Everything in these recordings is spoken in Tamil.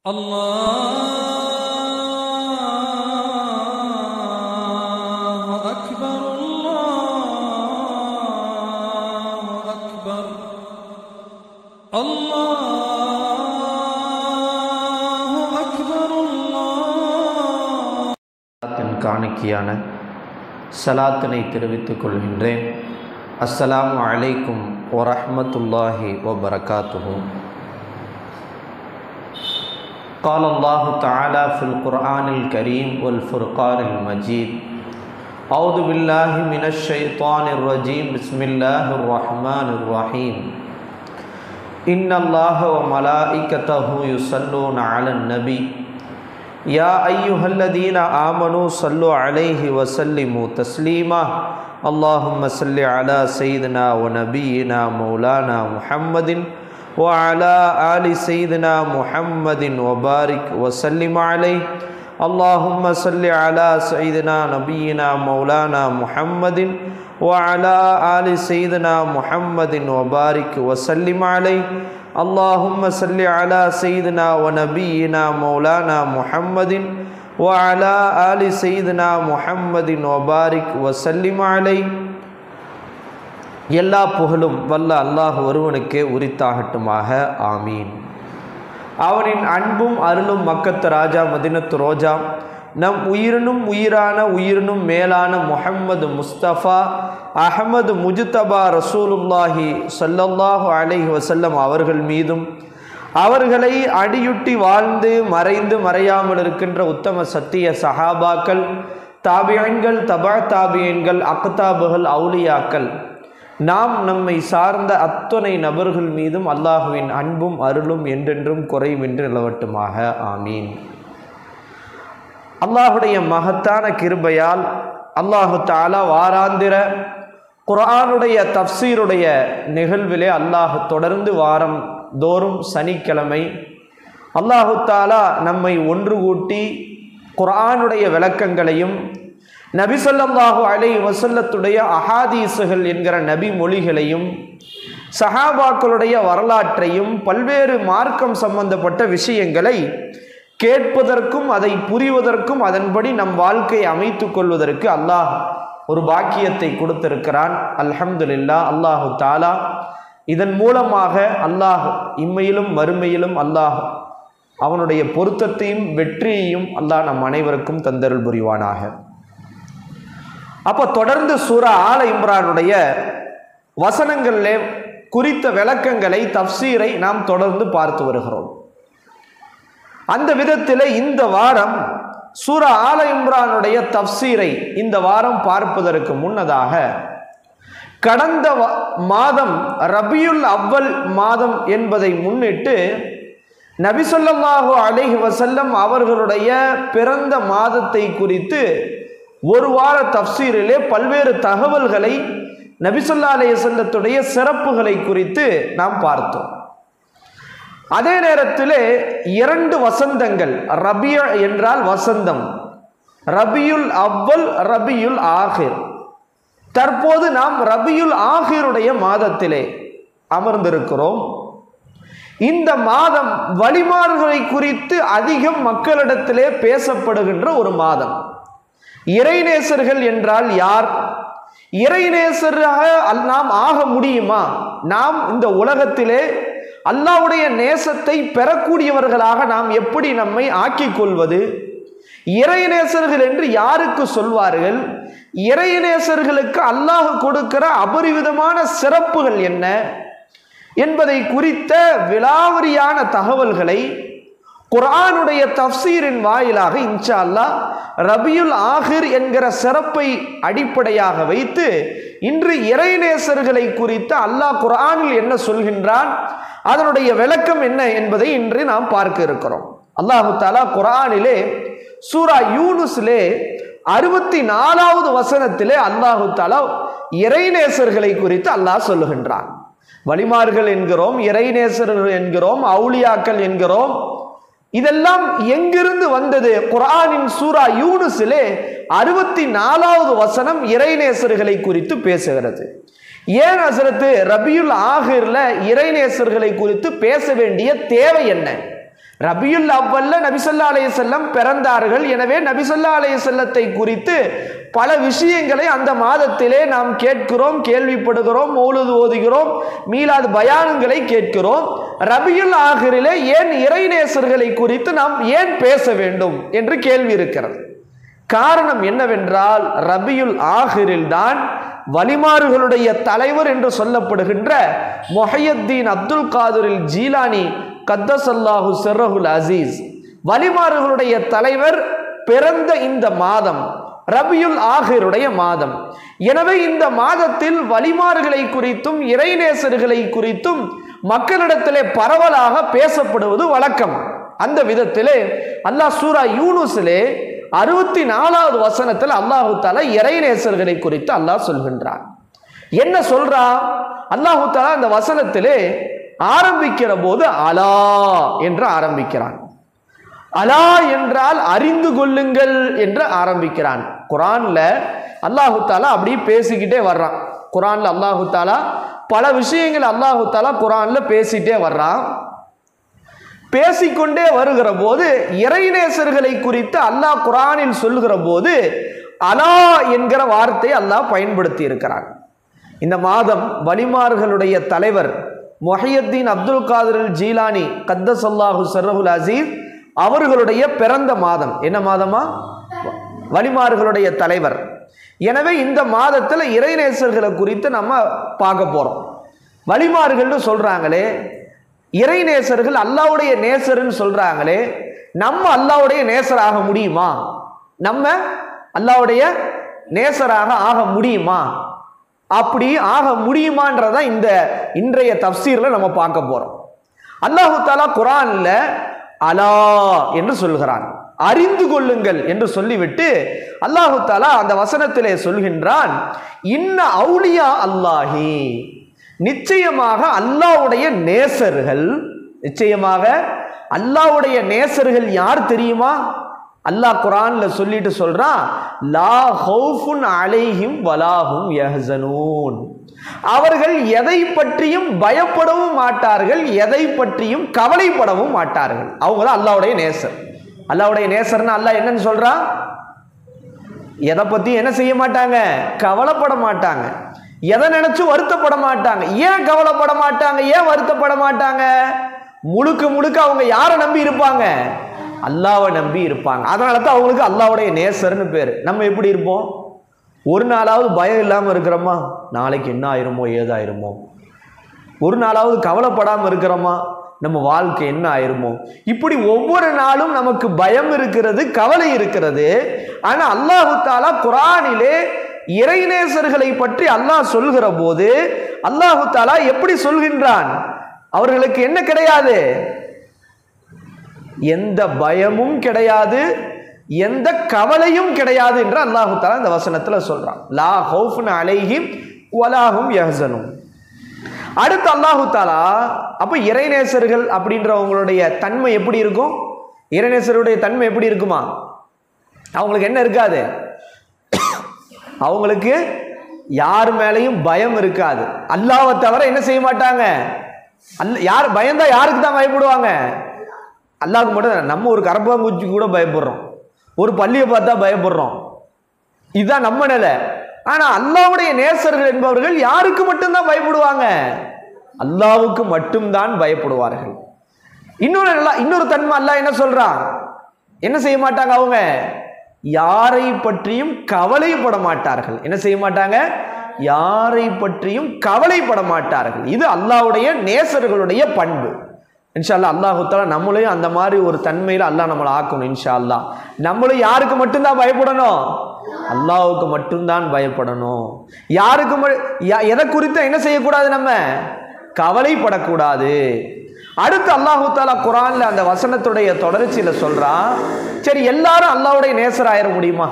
الله أكبر الله أكبر الله أكبر الله சலாத்தின் காணிக்கையான சலாத்தினை தெரிவித்துக் கொள்கின்றேன் அஸ்ஸலாமு அலைக்கும் வரஹ்மத்துல்லாஹி வபரகாத்துஹு قال الله تعالى في القرآن الكريم والفرقان المجيد أعوذ بالله من الشيطان الرجيم بسم الله الرحمن الرحيم إن الله وملائكته يصلون على النبي يا أيها الذين آمنوا صلوا عليه وسلموا تسليما اللهم صل على سيدنا ونبينا مولانا محمد وعلى آل سيدنا محمد وبارك وسلم عليه اللهم صل على سيدنا نبينا مولانا محمد وعلى آل سيدنا محمد وبارك وسلم عليه اللهم صل على سيدنا ونبينا مولانا محمد وعلى آل سيدنا محمد وبارك وسلم عليه எல்லா புகழும் வல்ல அல்லாஹ் ஒருவனுக்கே உரித்தாகட்டுமாக ஆமீன் அவனின் அன்பும் அருளும் மக்கத்து ராஜா மதினத்து ரோஜா நம் உயிரினும் உயிரான உயிரினும் மேலான முஹம்மது முஸ்தபா அஹமது முஜுத்தபா ரசூலுல்லாஹி ஸல்லல்லாஹு அலைஹி வஸல்லம் அவர்கள் மீதும் அவர்களை அடியுட்டி வாழ்ந்து மறைந்து மறையாமல் இருக்கின்ற உத்தம சத்திய சஹாபாக்கள் தாபியன்கள் தபா தாபியன்கள் அக்தாபுகள் அவுலியாக்கள் நாம் நம்மை சார்ந்த அத்தனை நபர்கள் மீதும் அல்லாஹுவின் அன்பும் அருளும் என்றென்றும் குறைவின்றி நிலவட்டுமாக ஆமீன் அல்லாஹுடைய மகத்தான கிருபையால் அல்லாஹு தாலா வாராந்திர குர்ஆனுடைய தப்சீருடைய நிகழ்விலே அல்லாஹ் தொடர்ந்து வாரம் தோறும் சனிக்கிழமை அல்லாஹு தாலா நம்மை ஒன்று கூட்டி குர்ஆனுடைய விளக்கங்களையும் நபி ஸல்லல்லாஹு அலைஹி வஸல்லத்துடைய அஹாதீஸுகள் என்கிற நபி மொழிகளையும் சஹாபாக்களுடைய வரலாற்றையும் பல்வேறு மார்க்கம் சம்பந்தப்பட்ட விஷயங்களை கேட்பதற்கும் அதை புரிவதற்கும் அதன்படி நம் வாழ்க்கையை அமைத்து கொள்வதற்கு அல்லாஹ் ஒரு பாக்கியத்தை கொடுத்திருக்கிறான் அல்ஹம்துலில்லா அல்லாஹு தாலா இதன் மூலமாக அல்லாஹ் இம்மையிலும் மறுமையிலும் அல்லாஹ் அவனுடைய பொருத்தத்தையும் வெற்றியையும் அல்லாஹ் நம் அனைவருக்கும் தந்தருள் புரிவானாக அப்போ தொடர்ந்து சூரா ஆல இம்ரானுடைய வசனங்களிலே குறித்த விளக்கங்களை தப்சீரை நாம் தொடர்ந்து பார்த்து வருகிறோம் அந்த விதத்தில் இந்த வாரம் சூரா ஆல இம்ரானுடைய தப்சீரை இந்த வாரம் பார்ப்பதற்கு முன்னதாக கடந்த வ- மாதம் ரபியுல் அவ்வல் மாதம் என்பதை முன்னிட்டு நபிசல்லாஹு அலைஹி வசல்லம் அவர்களுடைய பிறந்த மாதத்தை குறித்து ஒரு வார தப்சீரிலே பல்வேறு தகவல்களை நபிசல்லா அலைஹி செல்லத்துடைய சிறப்புகளை குறித்து நாம் பார்த்தோம் அதே நேரத்தில் இரண்டு வசந்தங்கள் ரபிய என்றால் வசந்தம் ரபியுல் அவ்வல் ரபியுல் ஆஹிர் தற்போது நாம் ரபியுல் ஆஹிருடைய மாதத்திலே அமர்ந்திருக்கிறோம் இந்த மாதம் வழிமாறுகளை குறித்து அதிகம் மக்களிடத்திலே பேசப்படுகின்ற ஒரு மாதம் இறைநேசர்கள் என்றால் யார் இறைநேசராக அல்- நாம் ஆக முடியுமா நாம் இந்த உலகத்திலே அல்லாஹ்வுடைய நேசத்தை பெறக்கூடியவர்களாக நாம் எப்படி நம்மை ஆக்கிக் கொள்வது இறைநேசர்கள் என்று யாருக்கு சொல்வார்கள் இறைநேசர்களுக்கு அல்லாஹ் கொடுக்கிற அபரிவிதமான சிறப்புகள் என்ன என்பதை குறித்த விலாவரியான தகவல்களை குர்ஆனுடைய தஃப்சீரின் வாயிலாக இன்ஷா அல்லாஹ் ரபியுல் ஆஹிர் என்கிற சிறப்பை அடிப்படையாக வைத்து இன்று இறைநேசர்களை குறித்து அல்லாஹ் குர்ஆனில் என்ன சொல்கின்றான் அதனுடைய விளக்கம் என்ன என்பதை இன்று நாம் பார்க்க இருக்கிறோம் அல்லாஹு தாலா குர்ஆனிலே சூரா யூனுஸ்லே அறுபத்தி நாலாவது வசனத்திலே அல்லாஹு தாலா இறைநேசர்களை குறித்து அல்லாஹ் சொல்லுகின்றான் வழிமார்கள் என்கிறோம் இறைநேசர்கள் என்கிறோம் அவுலியாக்கள் என்கிறோம் இதெல்லாம் எங்கிருந்து வந்தது குர்ஆனின் சூரா யூனுஸிலே அறுபத்தி நாலாவது வசனம் இறைநேசர்களை குறித்து பேசுகிறது ஏன் ஹசரத்து ரபியுல் ஆஹிர்ல இறைநேசர்களை குறித்து பேச வேண்டிய தேவை என்ன ரபியுல் அவ்வல்ல நபிசல்லா அலைய செல்லம் பிறந்தார்கள் எனவே நபிசல்லா அலைய செல்லத்தை குறித்து பல விஷயங்களை அந்த மாதத்திலே நாம் கேட்கிறோம் கேள்விப்படுகிறோம் மௌலுது ஓதுகிறோம் மீளாது பயானங்களை கேட்கிறோம் ரபியுல் ஆகிரிலே ஏன் இறைநேசர்களை குறித்து நாம் ஏன் பேச வேண்டும் என்று கேள்வி இருக்கிறது காரணம் என்னவென்றால் ரபியுல் ஆஹிரில் தான் வலிமாறுகளுடைய தலைவர் என்று சொல்லப்படுகின்ற மொஹையத்தீன் அப்துல் காதிரில் ஜீலானி கத்தசல்லாஹு செர்ரஹுல் அசீஸ் வலிமாறுகளுடைய தலைவர் பிறந்த இந்த மாதம் ரபியுல் ஆஹிருடைய மாதம் எனவே இந்த மாதத்தில் வலிமாறுகளை குறித்தும் இறைநேசர்களை குறித்தும் மக்களிடத்திலே பரவலாக பேசப்படுவது வழக்கம் அந்த விதத்திலே அல்லாஹ் சூரா யூனுஸிலே அறுபத்தி நாலாவது வசனத்தில் அல்லாஹு தாலா இறைநேசர்களை குறித்து அல்லாஹ் சொல்கின்றான் என்ன சொல்றா அல்லாஹு தாலா அந்த வசனத்திலே ஆரம்பிக்கிற போது அலா என்று ஆரம்பிக்கிறான் அலா என்றால் அறிந்து கொள்ளுங்கள் என்று ஆரம்பிக்கிறான் குரான்ல அல்லாஹு தாலா அப்படி பேசிக்கிட்டே வர்றான் குரான்ல அல்லாஹு தாலா பல விஷயங்கள் அல்லாஹு தாலா குரான்ல பேசிட்டே வர்றான் பேசிக்கொண்டே வருகிற போது இறைநேசர்களை குறித்து அல்லாஹ் குரானில் சொல்லுகிற போது அலா என்கிற வார்த்தை அல்லாஹ் பயன்படுத்தி இருக்கிறான் இந்த மாதம் வலிமார்களுடைய தலைவர் மொஹையத்தீன் அப்துல் காதிர் ஜீலானி கத்தசல்லாஹு சர்ரஹுல் அசீஸ் அவர்களுடைய பிறந்த மாதம் என்ன மாதமா வலிமார்களுடைய தலைவர் எனவே இந்த மாதத்தில் இறைநேசர்களை குறித்து நம்ம பார்க்க போகிறோம் வலிமார்கள்னு சொல்கிறாங்களே இறைநேசர்கள் அல்லாவுடைய நேசர்னு சொல்கிறாங்களே நம்ம அல்லாவுடைய நேசராக முடியுமா நம்ம அல்லாவுடைய நேசராக ஆக முடியுமா அப்படி ஆக முடியுமான்றத இந்த இன்றைய தப்சீரில் நம்ம பார்க்க போகிறோம் அல்லாஹு தாலா குரானில் அலா என்று சொல்கிறான் அறிந்து கொள்ளுங்கள் என்று சொல்லிவிட்டு அல்லாஹு தாலா அந்த வசனத்திலே சொல்கின்றான் இன்ன அவுலியா அல்லாஹி நிச்சயமாக அல்லாவுடைய நேசர்கள் நிச்சயமாக அல்லாவுடைய நேசர்கள் யார் தெரியுமா அல்லாஹ் குரான்ல சொல்லிட்டு சொல்றான் லா ஹவுஃபுன் அலைஹிம் வலாஹும் யஹ்சனூன் அவர்கள் எதை பற்றியும் பயப்படவும் மாட்டார்கள் எதை பற்றியும் கவலைப்படவும் மாட்டார்கள் அவங்க தான் அல்லாவுடைய நேசர் அல்லாவுடைய நேசர்னு அல்லாஹ் என்னன்னு சொல்றான் எதை பத்தி என்ன செய்ய மாட்டாங்க கவலைப்பட மாட்டாங்க எதை நினைச்சு வருத்தப்பட மாட்டாங்க ஏன் கவலைப்பட மாட்டாங்க ஏன் வருத்தப்பட மாட்டாங்க முழுக்க முழுக்க அவங்க யாரை நம்பி இருப்பாங்க அல்லாவை நம்பி இருப்பாங்க அதனால தான் அவங்களுக்கு அல்லாவுடைய நேசர்னு பேர் நம்ம எப்படி இருப்போம் ஒரு நாளாவது பயம் இல்லாமல் இருக்கிறோமா நாளைக்கு என்ன ஆயிருமோ ஏதாயிருமோ ஒரு நாளாவது கவலைப்படாமல் இருக்கிறோமா நம்ம வாழ்க்கை என்ன ஆயிருமோ இப்படி ஒவ்வொரு நாளும் நமக்கு பயம் இருக்கிறது கவலை இருக்கிறது ஆனால் அல்லாஹு தாலா குரானிலே இறைநேசர்களை பற்றி அல்லாஹ் சொல்கிற போது அல்லாஹு தாலா எப்படி சொல்கின்றான் அவர்களுக்கு என்ன கிடையாது எந்த பயமும் கிடையாது எந்த கவலையும் கிடையாது என்று அல்லாஹு தாலா இந்த வசனத்துல சொல்றான் லா ஹவுஃபுன் அலைஹிம் வலாஹும் யஹ்சனும் அடுத்து அல்லாஹு தாலா அப்ப இறைநேசர்கள் அப்படின்றவங்களுடைய தன்மை எப்படி இருக்கும் இறைநேசருடைய தன்மை எப்படி இருக்குமா அவங்களுக்கு என்ன இருக்காது அவங்களுக்கு யார் மேலேயும் பயம் இருக்காது அல்லாவை தவிர என்ன செய்ய மாட்டாங்க அல்ல யார் பயந்தா யாருக்கு தான் பயப்படுவாங்க அல்லாவுக்கு மட்டும் நம்ம ஒரு கரப்பாங்குச்சி கூட பயப்படுறோம் ஒரு பள்ளியை பார்த்தா பயப்படுறோம் இதுதான் நம்ம நிலை ஆனா அல்லாவுடைய நேசர்கள் என்பவர்கள் யாருக்கு மட்டும்தான் பயப்படுவாங்க அல்லாவுக்கு மட்டும்தான் பயப்படுவார்கள் இன்னொரு நல்லா இன்னொரு தன்மை அல்லாஹ் என்ன சொல்றான் என்ன செய்ய மாட்டாங்க அவங்க யாரை பற்றியும் கவலைப்பட மாட்டார்கள் என்ன செய்ய மாட்டாங்க யாரை பற்றியும் கவலைப்பட மாட்டார்கள் இது அல்லாஹ்வுடைய நேசர்களுடைய பண்பு இன்ஷா அல்லாஹ் அல்லாஹு தாலா நம்மளையும் அந்த மாதிரி ஒரு தன்மையில் அல்லாஹ் நம்மளை ஆக்கணும் இன்ஷா அல்லாஹ் நம்மளும் யாருக்கு மட்டும்தான் பயப்படணும் அல்லாஹ்வுக்கு மட்டும்தான் பயப்படணும் யாருக்கு ம- யா- எதை குறித்து என்ன செய்யக்கூடாது நம்ம கவலைப்படக்கூடாது அடுத்து அல்லாஹு தாலா குரான்ல அந்த வசனத்துடைய தொடர்ச்சியில சொல்றான் சரி எல்லாரும் அல்லாஹ்வுடைய நேசராயிர முடியுமா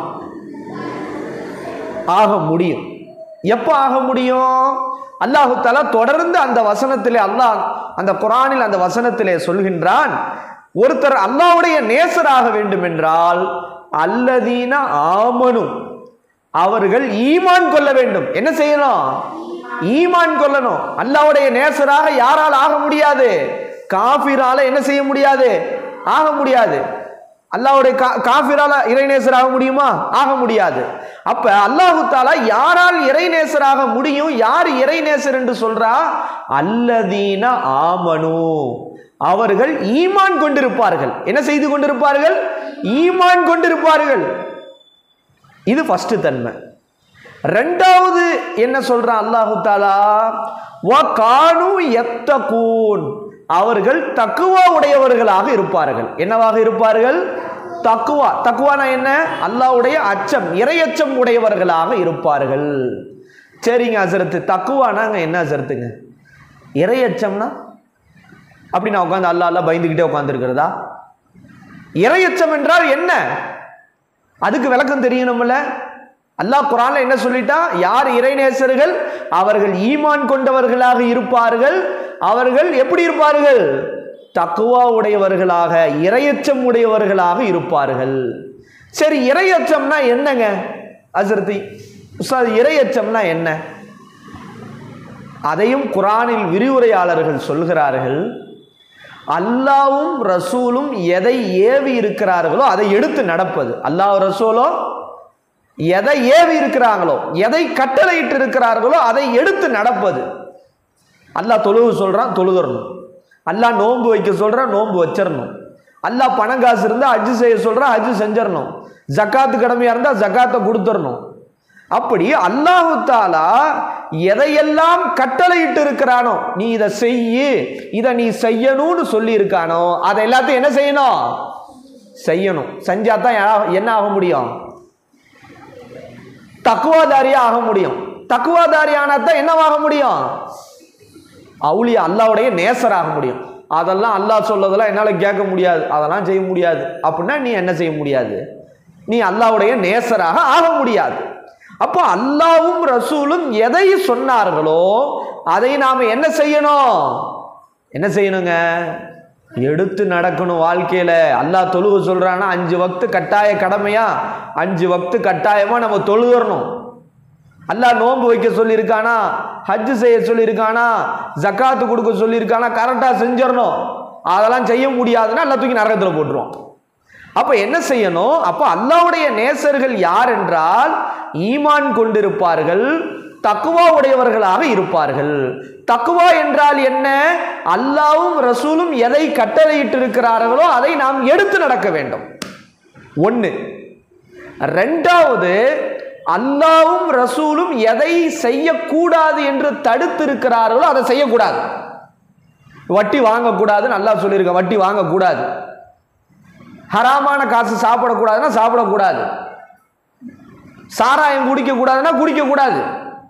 ஆக முடியும் எப்போ ஆக முடியும் அல்லாஹு தாலா தொடர்ந்து அந்த வசனத்திலே அல்லாஹ் அந்த குரானில் அந்த வசனத்திலே சொல்கின்றான் ஒருத்தர் அல்லாஹ்வுடைய நேசராக வேண்டும் என்றால் அல்லதீன ஆமனும் அவர்கள் ஈமான் கொள்ள வேண்டும் என்ன செய்யணும் ஈமான் கொள்ளணும் அல்லாஹ்வுடைய நேசராக யாரால் ஆக முடியாது காஃபிரால என்ன செய்ய முடியாது ஆக முடியாது அல்லாஹ்வுடைய கா காஃபிரால இறைநேசர் ஆக முடியுமா ஆக முடியாது அப்ப அல்லாஹு தாலா யாரால் இறைநேசராக முடியும் யார் இறைநேசர் என்று சொல்றா அல்லதீன ஆமனு அவர்கள் ஈமான் கொண்டிருப்பார்கள் என்ன செய்து கொண்டிருப்பார்கள் ஈமான் கொண்டிருப்பார்கள் இது ஃபர்ஸ்ட் தன்மை ரெண்டாவது என்ன சொல்றான் அல்லாஹு தாலா வ கானு எத்தகூன் அவர்கள் தக்குவா உடையவர்களாக இருப்பார்கள் என்னவாக இருப்பார்கள் தக்குவா தக்குவானா என்ன அல்லாஹ்வுடைய அச்சம் இரையச்சம் உடையவர்களாக இருப்பார்கள் சரிங்க அசரத்து தக்குவானாங்க என்ன அசரத்துங்க இரையச்சம்னா அப்படி நான் உட்காந்து அல்லா அல்லா பயந்துக்கிட்டே உட்காந்துருக்கிறதா இரையச்சம் என்றால் என்ன அதுக்கு விளக்கம் தெரியணும்ல அல்லாஹ் குரான்ல என்ன சொல்லிட்டா யார் இறைநேசர்கள் அவர்கள் ஈமான் கொண்டவர்களாக இருப்பார்கள் அவர்கள் எப்படி இருப்பார்கள் தக்குவா உடையவர்களாக இரையச்சம் உடையவர்களாக இருப்பார்கள் சரி இரையச்சம்னா என்னங்க அசரத்தி உஸ்தாத் இரையச்சம்னா என்ன அதையும் குரானில் விரிவுரையாளர்கள் சொல்கிறார்கள் அல்லாவும் ரசூலும் எதை ஏவி இருக்கிறார்களோ அதை எடுத்து நடப்பது அல்லாஹ் ரசூலோ எதை ஏவி இருக்கிறாங்களோ எதை கட்டளையிட்டு இருக்கிறார்களோ அதை எடுத்து நடப்பது அல்லாஹ் தொழுவு சொல்றான் தொழுதரணும் அல்லாஹ் நோன்பு வைக்க சொல்றான் நோன்பு வச்சிடணும் அல்லாஹ் பணம் காசு இருந்தால் அஜ்ஜு செய்ய சொல்றான் அஜ்ஜு செஞ்சிடணும் ஜக்காத்து கடமையா இருந்தால் ஜக்காத்தை கொடுத்துடணும் அப்படி அல்லாஹு தாலா எதையெல்லாம் கட்டளையிட்டு இருக்கிறானோ நீ இதை செய்யு இதை நீ செய்யணும்னு சொல்லி இருக்கானோ அதை எல்லாத்தையும் என்ன செய்யணும் செய்யணும் செஞ்சா தான் என்ன ஆக முடியும் தக்குவாதாரியா ஆக முடியும் தக்குவாதாரி ஆனா தான் என்னவாக முடியும் அவுளியா அல்லாவுடைய நேசராக முடியும் அதெல்லாம் அல்லாஹ் சொல்லதெல்லாம் என்னால் கேட்க முடியாது அதெல்லாம் செய்ய முடியாது அப்படின்னா நீ என்ன செய்ய முடியாது நீ அல்லாவுடைய நேசராக ஆக முடியாது அப்போ அல்லாவும் ரசூலும் எதை சொன்னார்களோ அதை நாம் என்ன செய்யணும் என்ன செய்யணுங்க எடுத்து நடக்கணும் வாழ்க்கையில் அல்லாஹ் தொழுக சொல்கிறான்னா அஞ்சு வக்து கட்டாய கடமையா அஞ்சு வக்து கட்டாயமாக நம்ம தொழுகிறணும் அல்லாஹ் நோன்பு வைக்க சொல்லியிருக்கானா ஹஜ்ஜு செய்ய சொல்லியிருக்கானா ஜக்காத்து கொடுக்க சொல்லியிருக்கானா கரெக்டாக செஞ்சிடணும் அதெல்லாம் செய்ய முடியாதுன்னா அல்லா தூக்கி நரகத்தில் போட்டுருவோம் அப்போ என்ன செய்யணும் அப்போ அல்லாவுடைய நேசர்கள் யார் என்றால் ஈமான் கொண்டிருப்பார்கள் தக்குவா உடையவர்களாக இருப்பார்கள் தக்குவா என்றால் என்ன அல்லாவும் ரசூலும் எதை கட்டளையிட்டு இருக்கிறார்களோ அதை நாம் எடுத்து நடக்க வேண்டும் ஒன்று ரெண்டாவது அல்லாவும் ரசூலும் எதை செய்யக்கூடாது என்று தடுத்து இருக்கிறார்களோ அதை செய்யக்கூடாது வட்டி வாங்கக்கூடாதுன்னு அல்லாஹ் சொல்லியிருக்க வட்டி வாங்கக்கூடாது ஹராமான காசு சாப்பிடக்கூடாதுன்னா சாப்பிடக்கூடாது சாராயம் குடிக்க கூடாதுன்னா குடிக்க கூடாது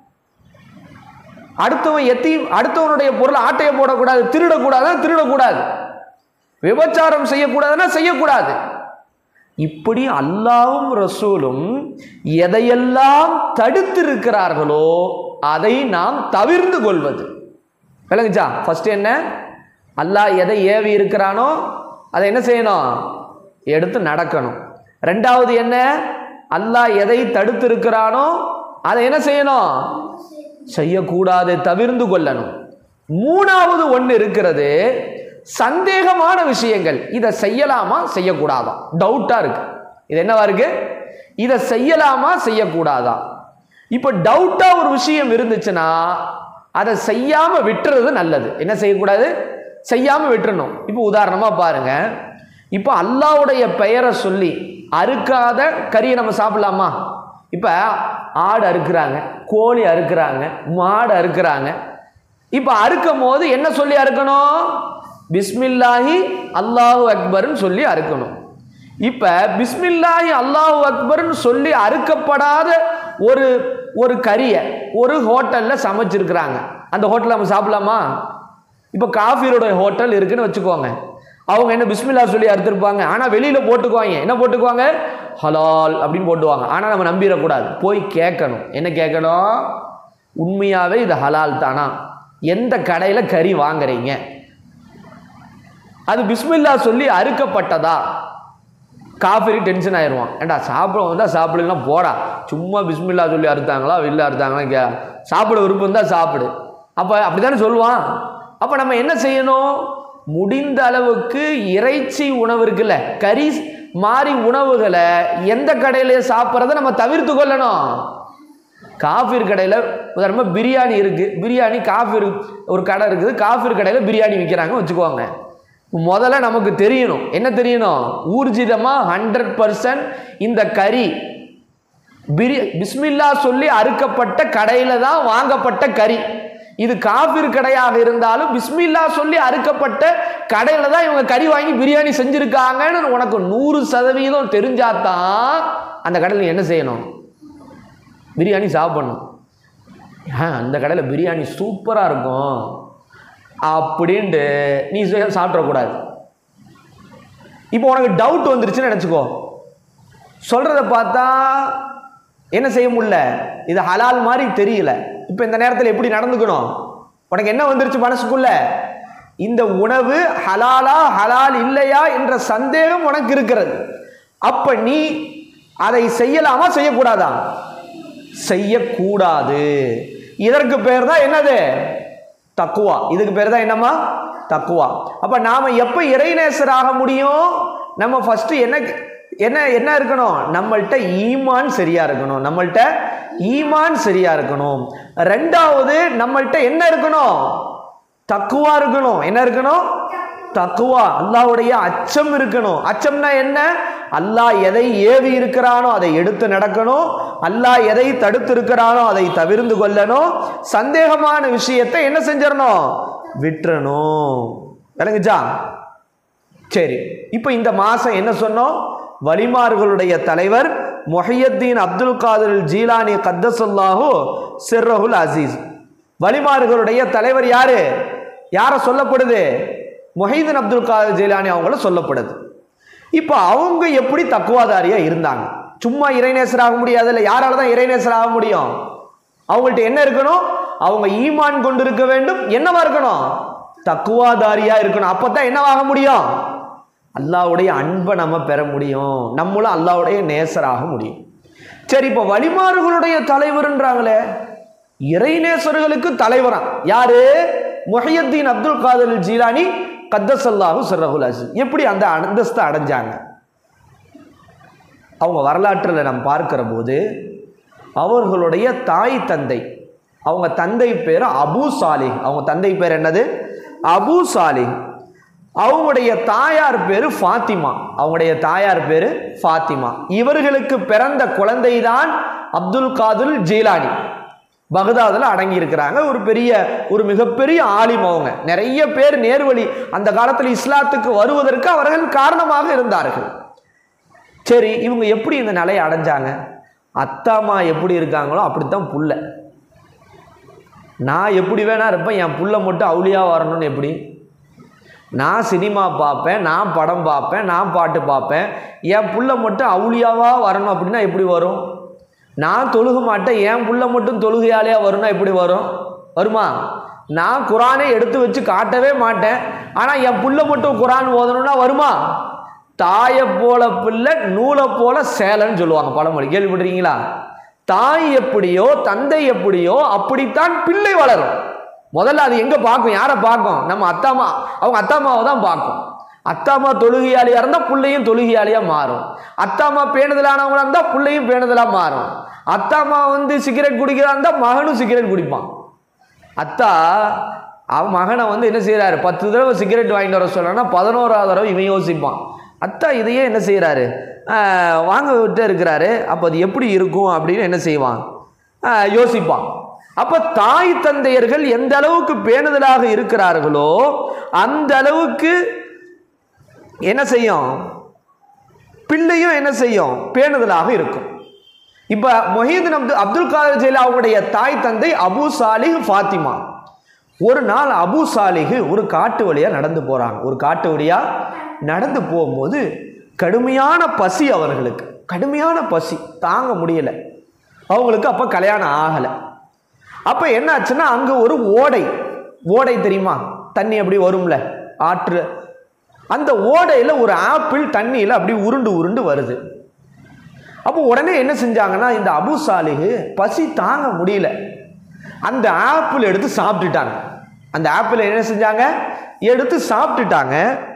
அடுத்தவன் எத்தி அடுத்தவனுடைய பொருள் ஆட்டையை போடக்கூடாது திருடக்கூடாதுன்னா திருடக்கூடாது விபச்சாரம் செய்யக்கூடாதுன்னா செய்யக்கூடாது இப்படி அல்லாவும் ரசூலும் எதையெல்லாம் தடுத்திருக்கிறார்களோ அதை நாம் தவிர்ந்து கொள்வது விளங்குச்சா ஃபர்ஸ்ட் என்ன அல்லாஹ் எதை ஏவி இருக்கிறானோ அதை என்ன செய்யணும் எடுத்து நடக்கணும் ரெண்டாவது என்ன அல்லாஹ் எதை தடுத்து இருக்கிறானோ அதை என்ன செய்யணும் செய்யக்கூடாது தவிர்ந்து கொள்ளணும் மூணாவது ஒன்று இருக்கிறது சந்தேகமான விஷயங்கள் இதை செய்யலாமா செய்யக்கூடாதா டவுட்டா இருக்கு இது என்னவா இருக்கு இதை செய்யலாமா செய்யக்கூடாதா இப்போ டவுட்டா ஒரு விஷயம் இருந்துச்சுன்னா அதை செய்யாம விட்டுறது நல்லது என்ன செய்யக்கூடாது செய்யாம விட்டுறணும் இப்போ உதாரணமா பாருங்க இப்போ அல்லாவுடைய பெயரை சொல்லி அறுக்காத கறியை நம்ம சாப்பிடலாமா இப்போ ஆடு அறுக்கிறாங்க கோழி அறுக்கிறாங்க மாடு அறுக்கிறாங்க இப்போ அறுக்கும் போது என்ன சொல்லி அறுக்கணும் பிஸ்மில்லாஹி அல்லாஹு அக்பர்னு சொல்லி அறுக்கணும் இப்போ பிஸ்மில்லாஹி அல்லாஹு அக்பர்னு சொல்லி அறுக்கப்படாத ஒரு ஒரு கறியை ஒரு ஹோட்டலில் சமைச்சிருக்கிறாங்க அந்த ஹோட்டலில் நம்ம சாப்பிடலாமா இப்போ காஃபியோட ஹோட்டல் இருக்குன்னு வச்சுக்கோங்க அவங்க என்ன பிஸ்மில்லா சொல்லி அறுத்திருப்பாங்க ஆனால் வெளியில் போட்டுக்குவாங்க என்ன போட்டுக்குவாங்க ஹலால் அப்படின்னு போட்டுவாங்க ஆனால் நம்ம நம்பிடக்கூடாது போய் கேட்கணும் என்ன கேட்கணும் உண்மையாகவே இது ஹலால் தானா எந்த கடையில் கறி வாங்குறீங்க அது பிஸ்மில்லா சொல்லி அறுக்கப்பட்டதா காஃபிரி டென்ஷன் ஆயிடுவான் ஏண்டா சாப்பிட வந்தால் சாப்பிடுலாம் போடா சும்மா பிஸ்மில்லா சொல்லி அறுத்தாங்களா வெளில அறுத்தாங்களா கே சாப்பிட விருப்பம் தான் சாப்பிடு அப்போ அப்படி தானே சொல்லுவான் அப்போ நம்ம என்ன செய்யணும் முடிந்த அளவுக்கு இறைச்சி உணவு இருக்குல்ல கறி மாதிரி உணவுகளை எந்த கடையில சாப்பிட்றத நம்ம தவிர்த்து கொள்ளணும் காஃபீர் கடையில் உதாரணமாக பிரியாணி இருக்குது பிரியாணி காஃபீர் ஒரு கடை இருக்குது காஃபீர் கடையில் பிரியாணி விற்கிறாங்க வச்சுக்கோங்க முதல்ல நமக்கு தெரியணும் என்ன தெரியணும் ஊர்ஜிதமாக ஹண்ட்ரட் பர்சன்ட் இந்த கறி பிரி பிஸ்மில்லா சொல்லி அறுக்கப்பட்ட கடையில் தான் வாங்கப்பட்ட கறி இது காஃபிர் கடையாக இருந்தாலும் பிஸ்மில்லா சொல்லி அறுக்கப்பட்ட கடையில் தான் இவங்க கறி வாங்கி பிரியாணி செஞ்சுருக்காங்கன்னு உனக்கு நூறு சதவீதம் தெரிஞ்சாதான் அந்த கடையில் நீ என்ன செய்யணும் பிரியாணி சாப்பிடணும் ஆ அந்த கடையில் பிரியாணி சூப்பராக இருக்கும் அப்படின்ட்டு நீ சே- சாப்பிடக்கூடாது இப்போ உனக்கு டவுட் வந்துருச்சுன்னு நினச்சிக்கோ சொல்கிறத பார்த்தா என்ன செய்ய முடியல இது ஹலால் மாதிரி தெரியல இப்போ இந்த நேரத்தில் எப்படி நடந்துக்கணும் உனக்கு என்ன வந்துருச்சு மனசுக்குள்ள இந்த உணவு ஹலாலா ஹலால் இல்லையா என்ற சந்தேகம் உனக்கு இருக்கிறது அப்ப நீ அதை செய்யலாமா செய்யக்கூடாதா செய்யக்கூடாது இதற்கு பேர் தான் என்னது தக்குவா இதுக்கு பேர் தான் என்னம்மா தக்குவா அப்ப நாம எப்ப இறைநேசர் ஆக முடியும் நம்ம ஃபர்ஸ்ட் என்ன என்ன என்ன இருக்கணும் நம்மள்ட்ட ஈமான் சரியா இருக்கணும் நம்மள்ட்ட ஈமான் சரியா இருக்கணும் ரெண்டாவது நம்மள்ட்ட என்ன இருக்கணும் தக்குவா இருக்கணும் என்ன இருக்கணும் தக்குவா அல்லாஹ்வுடைய அச்சம் இருக்கணும் அச்சம்னா என்ன அல்லாஹ் எதை ஏவி இருக்கிறானோ அதை எடுத்து நடக்கணும் அல்லாஹ் எதை தடுத்து இருக்கிறானோ அதை தவிர்ந்து கொள்ளணும் சந்தேகமான விஷயத்தை என்ன செஞ்சிடணும் விட்டுறணும் விளங்குச்சா சரி இப்போ இந்த மாசம் என்ன சொன்னோம் வலிமார்களுடைய தலைவர் மொஹியத்தீன் அப்துல் காதர் ஜீலானி கத்தசுல்லாஹு சிர்ரஹுல் அசீஸ் வலிமார்களுடைய தலைவர் யாரு யாரை சொல்லப்படுது மொஹீதீன் அப்துல் காதர் ஜீலானி அவங்கள சொல்லப்படுது இப்போ அவங்க எப்படி தக்குவாதாரியா இருந்தாங்க சும்மா இறைநேசர் ஆக முடியாதுல்ல யாரால தான் இறைநேசர் ஆக முடியும் அவங்கள்ட்ட என்ன இருக்கணும் அவங்க ஈமான் கொண்டு இருக்க வேண்டும் என்னவா இருக்கணும் தக்குவாதாரியா இருக்கணும் அப்பதான் என்னவாக முடியும் அல்லாஹ்வுடைய அன்பை நம்ம பெற முடியும் நம்மளும் அல்லாஹ்வுடைய நேசராக முடியும் சரி இப்போ வழிமாறுகளுடைய தலைவர்ன்றாங்களே இறைநேசர்களுக்கு தலைவரா யாரு முஹையத்தீன் அப்துல் காதர் ஜீலானி கத்தசல்லாஹு சிறகுல் அசீஸ் எப்படி அந்த அந்தஸ்தை அடைஞ்சாங்க அவங்க வரலாற்றில் நாம் பார்க்கிற போது அவர்களுடைய தாய் தந்தை அவங்க தந்தை பேர் அபு சாலிஹ் அவங்க தந்தை பேர் என்னது அபு சாலிஹ் அவங்களுடைய தாயார் பேர் ஃபாத்திமா அவங்களுடைய தாயார் பேர் ஃபாத்திமா இவர்களுக்கு பிறந்த குழந்தை தான் அப்துல் காதுல் ஜீலானி பகதாதில் அடங்கி இருக்கிறாங்க ஒரு பெரிய ஒரு மிகப்பெரிய ஆலிம் அவங்க நிறைய பேர் நேர்வழி அந்த காலத்தில் இஸ்லாத்துக்கு வருவதற்கு அவர்கள் காரணமாக இருந்தார்கள் சரி இவங்க எப்படி இந்த நிலையை அடைஞ்சாங்க அத்தாம்மா எப்படி இருக்காங்களோ அப்படித்தான் புள்ள நான் எப்படி வேணா இருப்பேன் என் புள்ள மட்டும் அவுளியா வரணும்னு எப்படி நான் சினிமா பார்ப்பேன் நான் படம் பார்ப்பேன் நான் பாட்டு பார்ப்பேன் என் புள்ள மட்டும் அவுளியாவா வரணும் அப்படின்னா எப்படி வரும் நான் தொழுக மாட்டேன் என் புள்ள மட்டும் தொழுகையாலேயா வரும்னா எப்படி வரும் வருமா நான் குரானை எடுத்து வச்சு காட்டவே மாட்டேன் ஆனால் என் புள்ள மட்டும் குரான் ஓதணும்னா வருமா தாயை போல பிள்ளை நூலை போல சேலைன்னு சொல்லுவாங்க பழமொழி கேள்விப்பட்டிருக்கீங்களா தாய் எப்படியோ தந்தை எப்படியோ அப்படித்தான் பிள்ளை வளரும் முதல்ல அது எங்க பார்க்கும் யாரை பார்க்கும் நம்ம அத்தாமா அவங்க அத்தாமாவை தான் பார்க்கும் அத்தாமா தொழுகையாளியா இருந்தால் பிள்ளையும் தொழுகையாளியா மாறும் அத்தாமா பேணுதலானவங்களா இருந்தால் பிள்ளையும் பேணுதலா மாறும் அத்தாமா வந்து சிகரெட் குடிக்கிறா இருந்தால் மகனும் சிகரெட் குடிப்பான் அத்தா அவன் மகனை வந்து என்ன செய்கிறாரு பத்து தடவை சிகரெட் வாங்கிட்டு வர சொல்கிறான்னா பதினோராவது தடவை இவன் யோசிப்பான் அத்தா இதையே என்ன செய்கிறாரு வாங்க விட்டு இருக்கிறாரு அப்போ அது எப்படி இருக்கும் அப்படின்னு என்ன செய்வான் ஆஹ், யோசிப்பான் அப்போ தாய் தந்தையர்கள் எந்த அளவுக்கு பேணுதலாக இருக்கிறார்களோ அந்த அளவுக்கு என்ன செய்யும் பிள்ளையும் என்ன செய்யும் பேணுதலாக இருக்கும் இப்போ மொஹீதீன் அப்து அப்துல் காதர் ஜெயிலா அவங்களுடைய தாய் தந்தை அபு சாலிஹ் ஃபாத்திமா ஒரு நாள் அபு சாலிஹ் ஒரு காட்டு வழியா நடந்து போறாங்க ஒரு காட்டு வழியா நடந்து போகும்போது கடுமையான பசி அவர்களுக்கு கடுமையான பசி தாங்க முடியல அவங்களுக்கு அப்போ கல்யாணம் ஆகலை அப்போ என்னாச்சுன்னா அங்கே ஒரு ஓடை ஓடை தெரியுமா தண்ணி அப்படி வரும்ல ஆற்று அந்த ஓடையில் ஒரு ஆப்பிள் தண்ணியில் அப்படி உருண்டு உருண்டு வருது அப்போ உடனே என்ன செஞ்சாங்கன்னா இந்த அபு சாலிஹு பசி தாங்க முடியல அந்த ஆப்பிள் எடுத்து சாப்பிட்டுட்டாங்க அந்த ஆப்பிள் என்ன செஞ்சாங்க எடுத்து சாப்பிட்டுட்டாங்க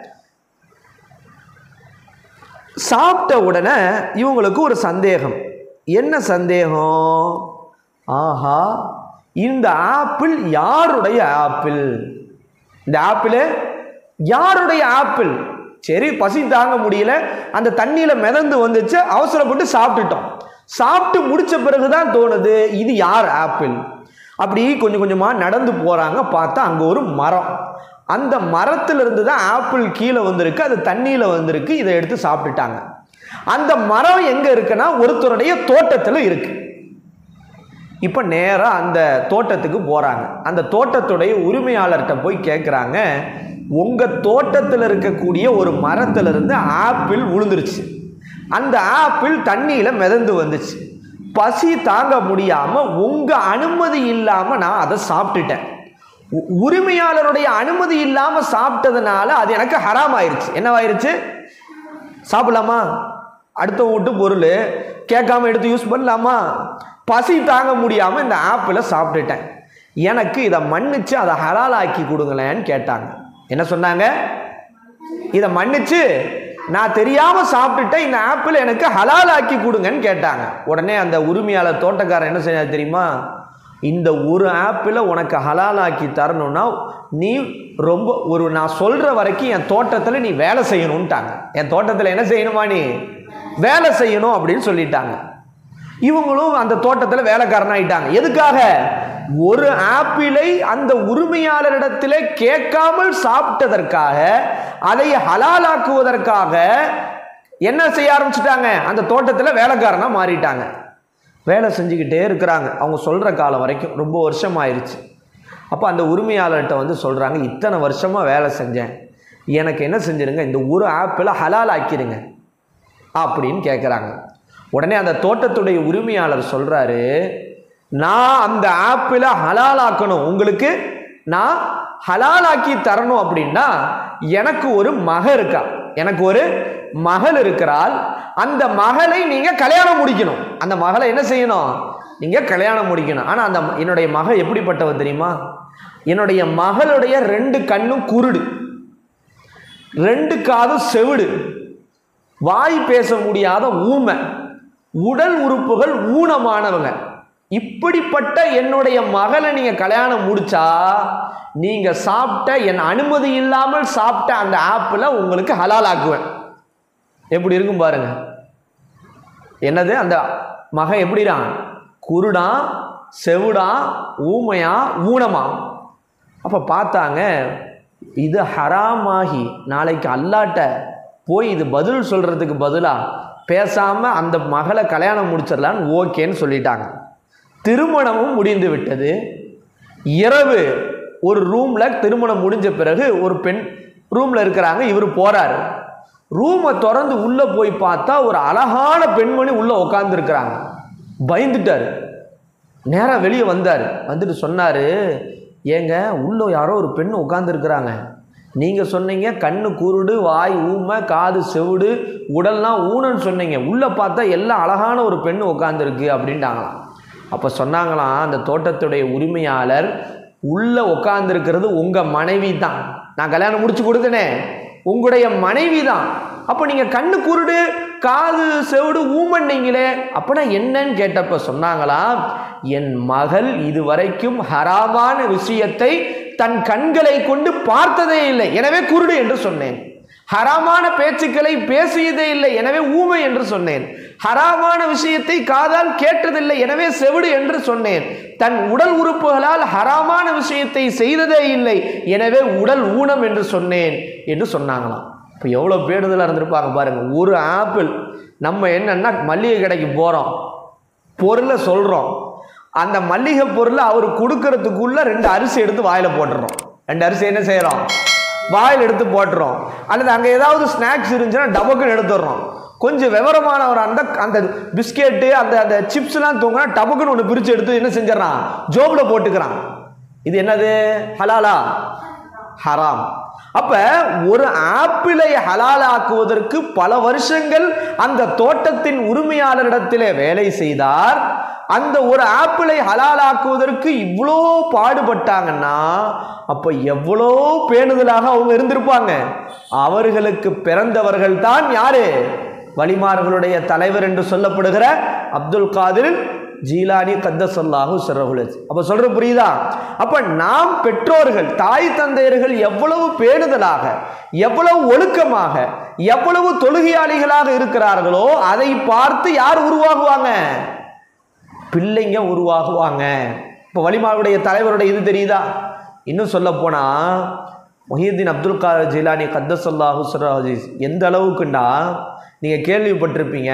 சாப்பிட்ட உடனே இவங்களுக்கு ஒரு சந்தேகம் என்ன சந்தேகம் ஆஹா இந்த ஆப்பிள் யாருடைய ஆப்பிள் இந்த ஆப்பிள் யாருடைய ஆப்பிள் சரி பசி தாங்க முடியல அந்த தண்ணியில் மிதந்து வந்துச்சு அவசரப்பட்டு சாப்பிட்டுட்டோம் சாப்பிட்டு முடிச்ச பிறகுதான் தோணுது இது யார் ஆப்பிள் அப்படி கொஞ்சம் கொஞ்சமாக நடந்து போகிறாங்க பார்த்தா அங்கே ஒரு மரம் அந்த மரத்திலிருந்து தான் ஆப்பிள் கீழே வந்திருக்கு அது தண்ணியில் வந்திருக்கு இதை எடுத்து சாப்பிட்டுட்டாங்க அந்த மரம் எங்கே இருக்குன்னா ஒருத்தருடைய தோட்டத்தில் இருக்கு இப்போ நேராக அந்த தோட்டத்துக்கு போகிறாங்க அந்த தோட்டத்துடைய உரிமையாளர்கிட்ட போய் கேட்குறாங்க உங்கள் தோட்டத்தில் இருக்கக்கூடிய ஒரு மரத்திலிருந்து ஆப்பிள் விழுந்துருச்சு அந்த ஆப்பிள் தண்ணியில் மிதந்து வந்துச்சு பசி தாங்க முடியாமல் உங்கள் அனுமதி இல்லாமல் நான் அதை சாப்பிட்டுட்டேன் உ- உரிமையாளருடைய அனுமதி இல்லாமல் சாப்பிட்டதுனால அது எனக்கு ஹராம் ஆயிருச்சு என்னவாயிருச்சு சாப்பிடலாமா அடுத்த வீட்டு பொருள் கேட்காம எடுத்து யூஸ் பண்ணலாமா பசி தாங்க முடியாமல் இந்த ஆப்பிளை சாப்பிட்டுட்டேன் எனக்கு இதை மன்னிச்சு அதை ஹலாலாக்கி கொடுங்களேன்னு கேட்டாங்க என்ன சொன்னாங்க இதை மன்னிச்சு நான் தெரியாமல் சாப்பிட்டுட்டேன் இந்த ஆப்பிள் எனக்கு ஹலாலாக்கி கொடுங்கன்னு கேட்டாங்க உடனே அந்த உரிமையாளர் தோட்டக்காரன் என்ன செஞ்சார் தெரியுமா இந்த ஒரு ஆப்பிளை உனக்கு ஹலாலாக்கி தரணும்னா நீ ரொம்ப ஒரு நான் சொல்கிற வரைக்கும் என் தோட்டத்தில் நீ வேலை செய்யணும்ட்டாங்க என் தோட்டத்தில் என்ன செய்யணுமா நீ வேலை செய்யணும் அப்படின்னு சொல்லிட்டாங்க இவங்களும் அந்த தோட்டத்தில் வேலைக்காரனாயிட்டாங்க எதுக்காக ஒரு ஆப்பிளை அந்த உரிமையாளரிடத்திலே கேட்காமல் சாப்பிட்டதற்காக அதை ஹலாலாக்குவதற்காக என்ன செய்ய ஆரம்பிச்சிட்டாங்க அந்த தோட்டத்தில் வேலைக்காரனா மாறிட்டாங்க வேலை செஞ்சுக்கிட்டே இருக்கிறாங்க அவங்க சொல்கிற காலம் வரைக்கும் ரொம்ப வருஷம் ஆயிடுச்சு அப்போ அந்த உரிமையாளர்கிட்ட வந்து சொல்கிறாங்க இத்தனை வருஷமாக வேலை செஞ்சேன் எனக்கு என்ன செஞ்சிருங்க இந்த ஒரு ஆப்பிளை ஹலால் ஆக்கிடுங்க அப்படின்னு கேட்குறாங்க உடனே அந்த தோட்டத்துடைய உரிமையாளர் சொல்கிறாரு நான் அந்த ஆப்பிளை ஹலாலாக்கணும் உங்களுக்கு நான் ஹலாலாக்கி தரணும் அப்படின்னா எனக்கு ஒரு மக இருக்கா எனக்கு ஒரு மகள் இருக்கிறாள் அந்த மகளை நீங்கள் கல்யாணம் முடிக்கணும் அந்த மகளை என்ன செய்யணும் நீங்கள் கல்யாணம் முடிக்கணும் ஆனால் அந்த ம- என்னுடைய மக எப்படிப்பட்டவ தெரியுமா என்னுடைய மகளுடைய ரெண்டு கண்ணும் குருடு ரெண்டு காதும் செவிடு வாய் பேச முடியாத ஊமை உடல் உறுப்புகள் ஊனமானவங்க இப்படிப்பட்ட என்னுடைய மகளை நீங்க கல்யாணம் முடிச்சா நீங்க சாப்பிட்ட என் அனுமதி இல்லாமல் சாப்பிட்ட அந்த ஆப்பிள உங்களுக்கு ஹலால் ஆக்குவேன் எப்படி இருக்கும் பாருங்க என்னது அந்த மகன் எப்படிடான் குருடான் செவிடான் ஊமையா ஊனமா அப்போ பார்த்தாங்க இது ஹராமாகி நாளைக்கு அல்லாட்ட போய் இது பதில் சொல்கிறதுக்கு பதிலாக பேசாமல் அந்த மகளை கல்யாணம் முடிச்சிடலான்னு ஓகேன்னு சொல்லிட்டாங்க திருமணமும் முடிந்து விட்டது இரவு ஒரு ரூமில் திருமணம் முடிஞ்ச பிறகு ஒரு பெண் ரூமில் இருக்கிறாங்க இவர் போகிறாரு ரூமை திறந்து உள்ளே போய் பார்த்தா ஒரு அழகான பெண்மணி உள்ளே உட்காந்துருக்குறாங்க பயந்துட்டார் நேராக வெளியே வந்தார் வந்துட்டு சொன்னார் ஏங்க உள்ளே யாரோ ஒரு பெண் உட்காந்துருக்குறாங்க நீங்கள் சொன்னீங்க கண்ணு குருடு வாய் ஊமை காது செவிடு உடல்லாம் ஊனன்னு சொன்னீங்க உள்ளே பார்த்தா எல்லாம் அழகான ஒரு பெண் உட்காந்துருக்கு அப்படின்ட்டாங்களாம் அப்போ சொன்னாங்களாம் அந்த தோட்டத்துடைய உரிமையாளர் உள்ளே உட்காந்துருக்கிறது உங்கள் மனைவி தான் நான் கல்யாணம் முடிச்சு கொடுத்தனே உங்களுடைய மனைவி தான் அப்போ நீங்கள் கண்ணு குருடு காது செவிடு ஊமன்னீங்களே அப்பனா என்னன்னு கேட்டப்ப சொன்னாங்களாம் என் மகள் இதுவரைக்கும் ஹராமான விஷயத்தை தன் கண்களை கொண்டு பார்த்ததே இல்லை எனவே குருடு என்று சொன்னேன் ஹராமான பேச்சுக்களை பேசியதே இல்லை எனவே ஊமை என்று சொன்னேன் ஹராமான விஷயத்தை காதால் கேட்டதில்லை எனவே செவிடு என்று சொன்னேன் தன் உடல் உறுப்புகளால் ஹராமான விஷயத்தை செய்ததே இல்லை எனவே உடல் ஊனம் என்று சொன்னேன் என்று சொன்னாங்களாம் இப்போ எவ்வளோ பேடுதலாக இருந்திருப்பாங்க பாருங்க ஒரு ஆப்பிள் நம்ம என்னன்னா மல்லிகை கடைக்கு போகிறோம் பொருளை சொல்கிறோம் அந்த மல்லிகை பொருளை அவர் கொடுக்கறதுக்குள்ள ரெண்டு அரிசி எடுத்து வாயில் போட்டுறோம் ரெண்டு அரிசி என்ன செய்கிறோம் வாயில் எடுத்து போட்டுறோம் அல்லது அங்கே ஏதாவது ஸ்நாக்ஸ் இருந்துச்சுன்னா டபக்குன்னு எடுத்துடுறோம் கொஞ்சம் விவரமானவர் அந்த அந்த பிஸ்கெட்டு அந்த அந்த சிப்ஸ்லாம் தூங்கினா டபக்குன்னு ஒன்று பிரித்து எடுத்து என்ன செஞ்சிடறான் ஜோபில் போட்டுக்கிறான் இது என்னது ஹலாலா ஹராம் அப்ப ஒரு ஆப்பிளை ஹலாலாக்குவதற்கு பல வருஷங்கள் அந்த தோட்டத்தின் உரிமையாளரிடத்திலே வேலை செய்தார் அந்த ஒரு ஆப்பிளை ஹலாலாக்குவதற்கு இவ்வளோ பாடுபட்டாங்கன்னா அப்போ எவ்வளோ பேணுதலாக அவங்க இருந்திருப்பாங்க அவர்களுக்கு பிறந்தவர்கள் தான் யாரு வலிமார்களுடைய தலைவர் என்று சொல்லப்படுகிற அப்துல் காதிர் ஜீலானி கத்தசல்லாஹு சிறகுலஜ் அப்போ சொல்ற புரியுதா அப்ப நாம் பெற்றோர்கள் தாய் தந்தையர்கள் எவ்வளவு பேணுதலாக எவ்வளவு ஒழுக்கமாக எவ்வளவு தொழுகையாளிகளாக இருக்கிறார்களோ அதை பார்த்து யார் உருவாகுவாங்க பிள்ளைங்க உருவாகுவாங்க இப்போ வலிமாவுடைய தலைவருடைய இது தெரியுதா இன்னும் சொல்ல போனா மொஹியுத்தீன் அப்துல் காதர் ஜிலானி கத்தசல்லாஹு சிராஜிஸ் எந்த அளவுக்குண்டா நீங்கள் கேள்விப்பட்டிருப்பீங்க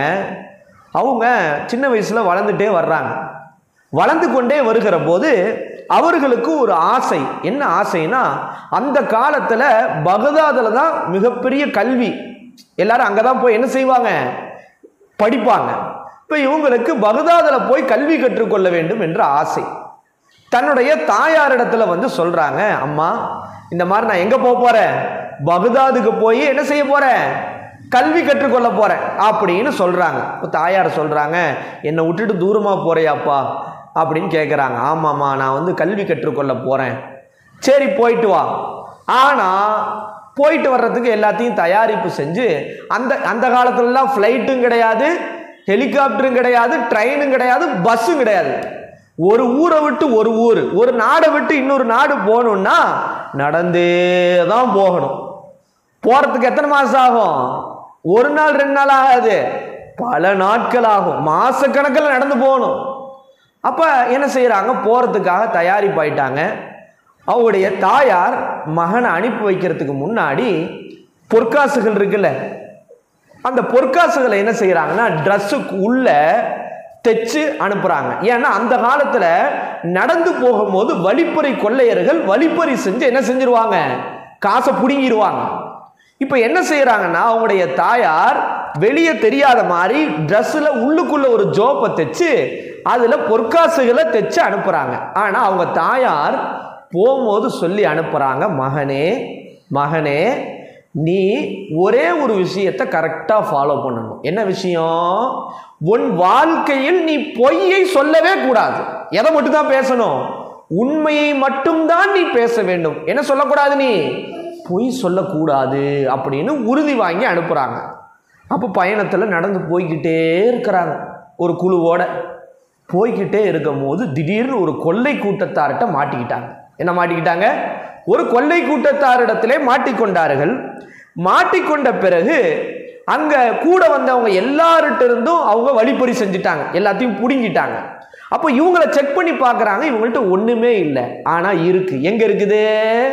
அவங்க சின்ன வயசில் வளர்ந்துட்டே வர்றாங்க வளர்ந்து கொண்டே வருகிற போது அவர்களுக்கு ஒரு ஆசை என்ன ஆசைனா அந்த காலத்தில் பகதாதில் தான் மிகப்பெரிய கல்வி எல்லாரும் அங்கே தான் போய் என்ன செய்வாங்க படிப்பாங்க இப்போ இவங்களுக்கு பகதாதில் போய் கல்வி கற்றுக்கொள்ள வேண்டும் என்ற ஆசை தன்னுடைய தாயாரிடத்துல வந்து சொல்றாங்க அம்மா இந்த மாதிரி நான் எங்க போக போறேன் பகதாதுக்கு போய் என்ன செய்ய போறேன் கல்வி கற்றுக்கொள்ள போறேன் அப்படின்னு சொல்றாங்க இப்ப தாயார் சொல்றாங்க என்னை விட்டுட்டு தூரமா போறியாப்பா அப்படின்னு கேட்குறாங்க ஆமாம்மா நான் வந்து கல்வி கற்றுக்கொள்ள போறேன் சரி போயிட்டு வா ஆனா போயிட்டு வர்றதுக்கு எல்லாத்தையும் தயாரிப்பு செஞ்சு அந்த அந்த காலத்துலலாம் ஃப்ளைட்டும் கிடையாது ஹெலிகாப்டரும் கிடையாது ட்ரெயினும் கிடையாது பஸ்ஸும் கிடையாது ஒரு ஊரை விட்டு ஒரு ஊர் ஒரு நாடை விட்டு இன்னொரு நாடு போகணும்னா நடந்தே தான் போகணும் போகிறதுக்கு எத்தனை மாதம் ஆகும் ஒரு நாள் ரெண்டு நாள் ஆகாது பல நாட்கள் ஆகும் மாசக்கணக்கில் நடந்து போகணும் அப்போ என்ன செய்கிறாங்க போகிறதுக்காக தயாரிப்பாயிட்டாங்க அவங்களுடைய தாயார் மகனை அனுப்பி வைக்கிறதுக்கு முன்னாடி பொற்காசுகள் இருக்குல்ல அந்த பொற்காசுகளை என்ன செய்கிறாங்கன்னா ட்ரெஸ்ஸுக்கு உள்ள தைச்சு அனுப்புகிறாங்க ஏன்னா அந்த காலத்தில் நடந்து போகும்போது வழிப்பறி கொள்ளையர்கள் வழிப்பறி செஞ்சு என்ன செஞ்சிருவாங்க காசை பிடுங்கிடுவாங்க இப்போ என்ன செய்கிறாங்கன்னா அவங்களுடைய தாயார் வெளியே தெரியாத மாதிரி ட்ரெஸ்ஸில் உள்ளுக்குள்ள ஒரு ஜோப்பை தைச்சு அதில் பொற்காசுகளை தைச்சு அனுப்புகிறாங்க ஆனால் அவங்க தாயார் போகும்போது சொல்லி அனுப்புகிறாங்க மகனே மகனே நீ ஒரே ஒரு விஷயத்தை கரெக்டாக ஃபாலோ பண்ணணும் என்ன விஷயம் உன் வாழ்க்கையில் நீ பொய்யை சொல்லவே கூடாது எதை மட்டும் தான் பேசணும் உண்மையை மட்டும்தான் நீ பேச வேண்டும் என்ன சொல்லக்கூடாது நீ பொய் சொல்லக்கூடாது அப்படின்னு உறுதி வாங்கி அனுப்புகிறாங்க அப்போ பயணத்தில் நடந்து போய்கிட்டே இருக்கிறாங்க ஒரு குழுவோட போய்கிட்டே இருக்கும் போது திடீர்னு ஒரு கொள்ளை கூட்டத்தார்கிட்ட மாட்டிக்கிட்டாங்க என்ன மாட்டிக்கிட்டாங்க ஒரு கொள்ளை கூட்டத்தாரிடத்திலே மாட்டிக்கொண்டார்கள் மாட்டிக்கொண்ட பிறகு அங்க கூட வந்தவங்க எல்லார்கிட்ட இருந்தும் அவங்க வழிப்பறி செஞ்சுட்டாங்க எல்லாத்தையும் புடுங்கிட்டாங்க அப்போ இவங்கள செக் பண்ணி பார்க்குறாங்க இவங்கள்ட்ட ஒண்ணுமே இல்லை ஆனா இருக்கு எங்க இருக்குது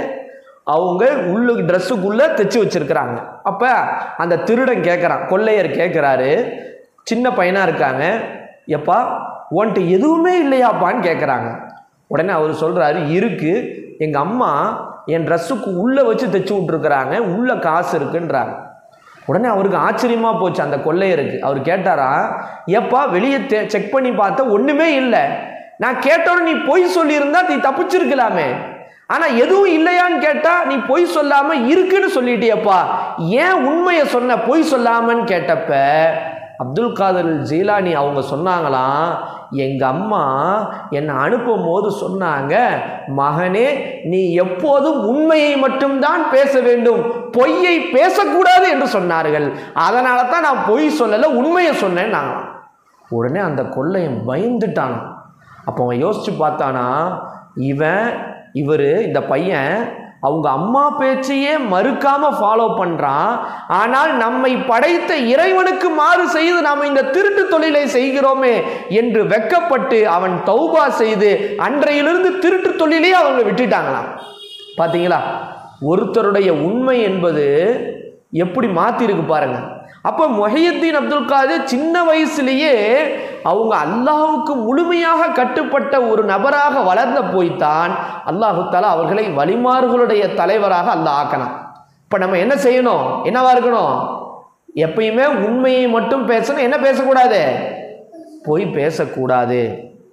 அவங்க உள்ளு ட்ரெஸ்ஸுக்குள்ள தைச்சு வச்சிருக்கிறாங்க அப்ப அந்த திருடன் கேட்குறான் கொள்ளையர் கேட்குறாரு சின்ன பையனா இருக்காங்க எப்பா உன்கிட்ட எதுவுமே இல்லையாப்பான்னு கேட்குறாங்க உடனே அவர் சொல்றாரு இருக்கு எங்க அம்மா என் ட்ரெஸ்ஸுக்கு உள்ள வச்சு தைச்சு விட்ருக்குறாங்க உள்ள காசு இருக்குன்றாங்க உடனே அவருக்கு ஆச்சரியமா போச்சு அந்த கொள்ளையருக்கு அவர் கேட்டாரா ஏப்பா வெளியே செக் பண்ணி பார்த்தா ஒண்ணுமே இல்லை நான் கேட்டோட நீ பொய் சொல்லியிருந்தா நீ தப்பிச்சிருக்கலாமே ஆனா எதுவும் இல்லையான்னு கேட்டா நீ பொய் சொல்லாம இருக்குன்னு சொல்லிட்டியப்பா ஏன் உண்மையை சொன்ன பொய் சொல்லாமன்னு கேட்டப்ப அப்துல் காதர் ஜீலானி அவங்க சொன்னாங்களாம் எங்க அம்மா என்னை அனுப்பும் போது சொன்னாங்க மகனே நீ எப்போதும் உண்மையை மட்டும்தான் பேச வேண்டும் பொய்யை பேசக்கூடாது என்று சொன்னார்கள் அதனால தான் நான் பொய் சொல்லலை உண்மையை சொன்னேன் நாங்களாம் உடனே அந்த கொள்ளையன் பயந்துட்டான் அப்போ அவன் யோசிச்சு பார்த்தானா இவன் இவர் இந்த பையன் அவங்க அம்மா பேச்சையே மறுக்காம ஃபாலோ பண்றான் ஆனால் நம்மை படைத்த இறைவனுக்கு மாறு செய்து நாம் இந்த திருட்டு தொழிலை செய்கிறோமே என்று வெக்கப்பட்டு அவன் தௌபா செய்து அன்றையிலிருந்து திருட்டு தொழிலே அவங்க விட்டுட்டாங்களாம் பாத்தீங்களா ஒருத்தருடைய உண்மை என்பது எப்படி மாத்திருக்கு பாருங்க அப்போ மொஹியத்தீன் அப்துல் காதர் சின்ன வயசுலேயே அவங்க அல்லாஹுக்கு முழுமையாக கட்டுப்பட்ட ஒரு நபராக வளர்ந்த போய்த்தான் அல்லாஹு தாலா அவர்களை வழிமார்களுடைய தலைவராக அல்லாஹ் ஆக்கணும் இப்போ நம்ம என்ன செய்யணும் என்னவா இருக்கணும் எப்பயுமே உண்மையை மட்டும் பேசணும் என்ன பேசக்கூடாது பொய் பேசக்கூடாது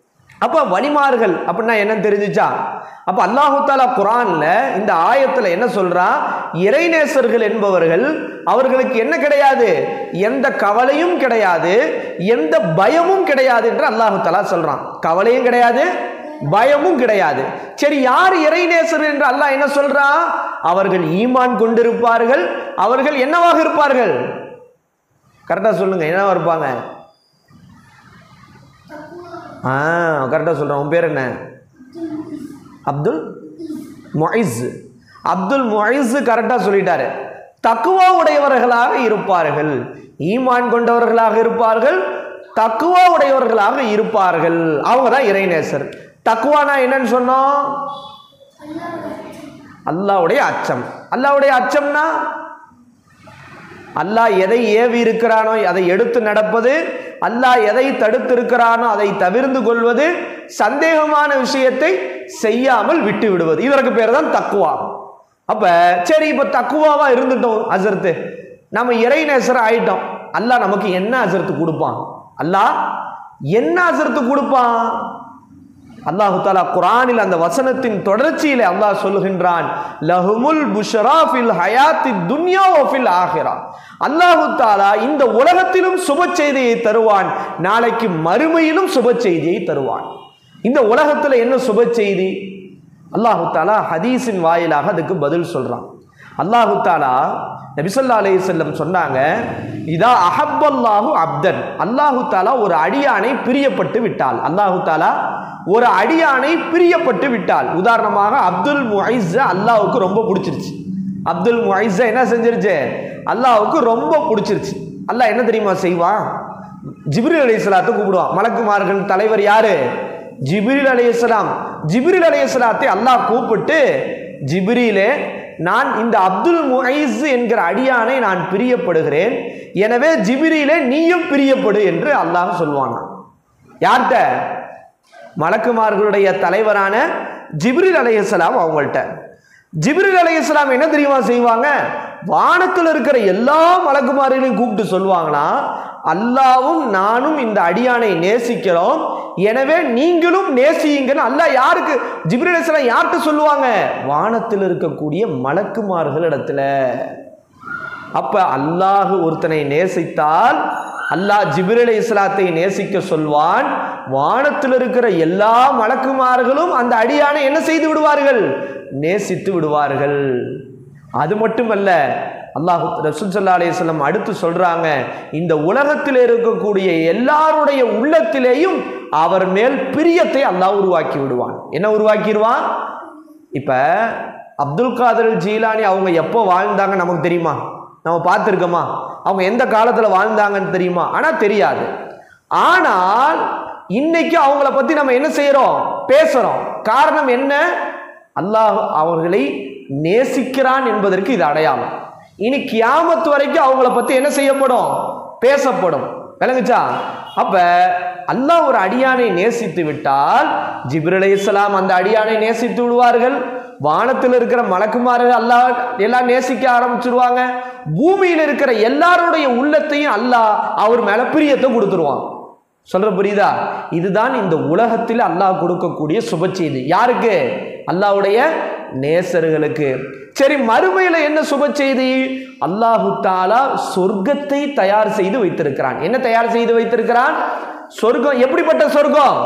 அப்ப வலிமார்கள் அப்படின்னா என்னன்னு தெரிஞ்சுச்சா அப்ப அல்லாஹு தாலா குரான்ல இந்த ஆயத்துல என்ன சொல்றா இறைநேசர்கள் என்பவர்கள் அவர்களுக்கு என்ன கிடையாது எந்த கவலையும் கிடையாது எந்த பயமும் கிடையாது என்று அல்லாஹு தாலா சொல்றான் கவலையும் கிடையாது பயமும் கிடையாது சரி யார் இறைநேசர் என்று அல்லாஹ் என்ன சொல்றான் அவர்கள் ஈமான் கொண்டிருப்பார்கள் அவர்கள் என்னவாக இருப்பார்கள் கரெக்டா சொல்லுங்க என்னவா இருப்பாங்க ஆ கரெக்டாக சொல்கிறேன் உன் பேர் என்ன அப்துல் மொய்ஸ் அப்துல் மொய்ஸ் கரெக்டாக சொல்லிட்டாரு தக்குவா உடையவர்களாக இருப்பார்கள் ஈமான் கொண்டவர்களாக இருப்பார்கள் தக்குவா உடையவர்களாக இருப்பார்கள் அவங்க தான் இறைநேசர் தக்குவானா என்னன்னு சொன்னோம் அல்லாவுடைய அச்சம் அல்லாவுடைய அச்சம்னா அல்லாஹ் எதை ஏவி இருக்கிறானோ அதை எடுத்து நடப்பது அல்லாஹ் எதை தடுத்து இருக்கிறானோ அதை தவிர்ந்து கொள்வது சந்தேகமான விஷயத்தை செய்யாமல் விட்டு விடுவது இதற்கு பேர் தான் தக்குவா அப்ப சரி இப்ப தக்குவாவா இருந்துட்டோம் அசர்த்து நம்ம இறைநேசர் ஆயிட்டோம் அல்லாஹ் நமக்கு என்ன அசர்த்து கொடுப்பான் அல்லாஹ் என்ன அசர்த்து கொடுப்பான் அல்லாஹு தாலா குரானில் அந்த வசனத்தின் தொடர்ச்சியில அல்லாஹ் சொல்லுகின்றான் லஹுமுல் புஷ்ரா ஃபில் ஹயாத்தி துன்யா வ ஃபில் ஆஹிரா அல்லாஹு தாலா இந்த உலகத்திலும் சுப செய்தியை தருவான் நாளைக்கு மறுமையிலும் சுப செய்தியை தருவான் இந்த உலகத்துல என்ன சுப செய்தி அல்லாஹு தாலா ஹதீஸின் வாயிலாக அதுக்கு பதில் சொல்றான் அல்லாஹு தாலா நபிசல்லா அலைஹி செல்லம் சொன்னாங்க இதா அஹப்பல்லாஹு அப்தன் அல்லாஹு தாலா ஒரு அடியானை பிரியப்பட்டு விட்டால் அல்லாஹு தாலா ஒரு அடியானை பிரியப்பட்டு விட்டால் உதாரணமாக அப்துல் முஐஸ அல்லாஹ்வுக்கு ரொம்ப பிடிச்சிருச்சு அப்துல் முஐஸ என்ன செஞ்சிருச்சு அல்லாஹ்வுக்கு ரொம்ப பிடிச்சிருச்சு அல்லாஹ் என்ன தெரியுமா செய்வான் ஜிப்ரில் அலைஹிஸ்ஸலாத்தை கூப்பிடுவான் மலக்குமார்கள் தலைவர் யாரு ஜிப்ரில் அலைஹிஸ்ஸலாம் ஜிப்ரில் அலைஹிஸ்ஸலாத்தை அல்லாஹ் கூப்பிட்டு ஜிப்ரீலே நான் இந்த அப்துல் முஐஸ் என்கிற அடியானை நான் பிரியப்படுகிறேன் எனவே ஜிப்ரீலே நீயும் பிரியப்படு என்று அல்லாஹ் சொல்வானா யார்கிட்ட மலக்குமார்களுடைய தலைவரான ஜிப்ரில் அலைஹிஸ்ஸலாம் அவங்கள்ட்ட ஜிப்ரில் அலைஹிஸ்ஸலாம் என்ன தெரியுமா செய்வாங்க வானத்தில் இருக்கிற எல்லா மலக்குமார்களையும் கூப்பிட்டு சொல்லுவாங்கன்னா அல்லாவும் நானும் இந்த அடியானை நேசிக்கிறோம் எனவே நீங்களும் நேசியுங்கன்னு அல்லாஹ் யாருக்கு ஜிப்ரில் அலைஹிஸ்ஸலாம் யார்கிட்ட சொல்லுவாங்க வானத்தில் இருக்கக்கூடிய மலக்குமார்களிடத்துல அப்ப அல்லாஹ் ஒருத்தனை நேசித்தால் அல்லாஹ் ஜிப்ரில் இஸ்லாத்தை நேசிக்க சொல்வான் வானத்தில் இருக்கிற எல்லா மலக்குமார்களும் அந்த அடியானை என்ன செய்து விடுவார்கள் நேசித்து விடுவார்கள் அது மட்டுமல்ல அல்லாஹ் ரசூல் சல்லா அலையம் அடுத்து சொல்றாங்க இந்த உலகத்தில் இருக்கக்கூடிய எல்லாருடைய உள்ளத்திலேயும் அவர் மேல் பிரியத்தை அல்லாஹ் உருவாக்கி விடுவான் என்ன உருவாக்கிடுவான் இப்ப அப்துல் காதர் ஜீலானி அவங்க எப்போ வாழ்ந்தாங்க நமக்கு தெரியுமா நம்ம பார்த்துருக்கோமா அவங்க எந்த காலத்தில் வாழ்ந்தாங்கன்னு தெரியுமா ஆனால் தெரியாது ஆனால் இன்னைக்கு அவங்கள பற்றி நம்ம என்ன செய்கிறோம் பேசுகிறோம் காரணம் என்ன அல்லாஹ் அவர்களை நேசிக்கிறான் என்பதற்கு இது அடையாளம் இனி கியாமத்து வரைக்கும் அவங்கள பற்றி என்ன செய்யப்படும் பேசப்படும் விளங்குச்சா அப்ப அல்லாஹ் ஒரு அடியானை நேசித்து விட்டால் ஜிப்ரல் அலைஹிஸ்ஸலாம் அந்த அடியானை நேசித்து விடுவார்கள் வானத்தில் இருக்கிற மலக்குமார்கள் அல்லாஹ் எல்லாம் நேசிக்க ஆரம்பிச்சிருவாங்க பூமியில் இருக்கிற எல்லாருடைய உள்ளத்தையும் அல்லாஹ் அவர் மேல பிரியத்தை கொடுத்துருவான் சொல்ற புரியுதா இதுதான் இந்த உலகத்தில் அல்லாஹ் கொடுக்கக்கூடிய சுப செய்தி யாருக்கு அல்லாஹ்வுடைய நேசர்களுக்கு சரி மறுமையில என்ன சுப செய்தி அல்லாஹு தாலா சொர்க்கத்தை தயார் செய்து வைத்திருக்கிறான் என்ன தயார் செய்து வைத்திருக்கிறான் சொர்க்கம் எப்படிப்பட்ட சொர்க்கம்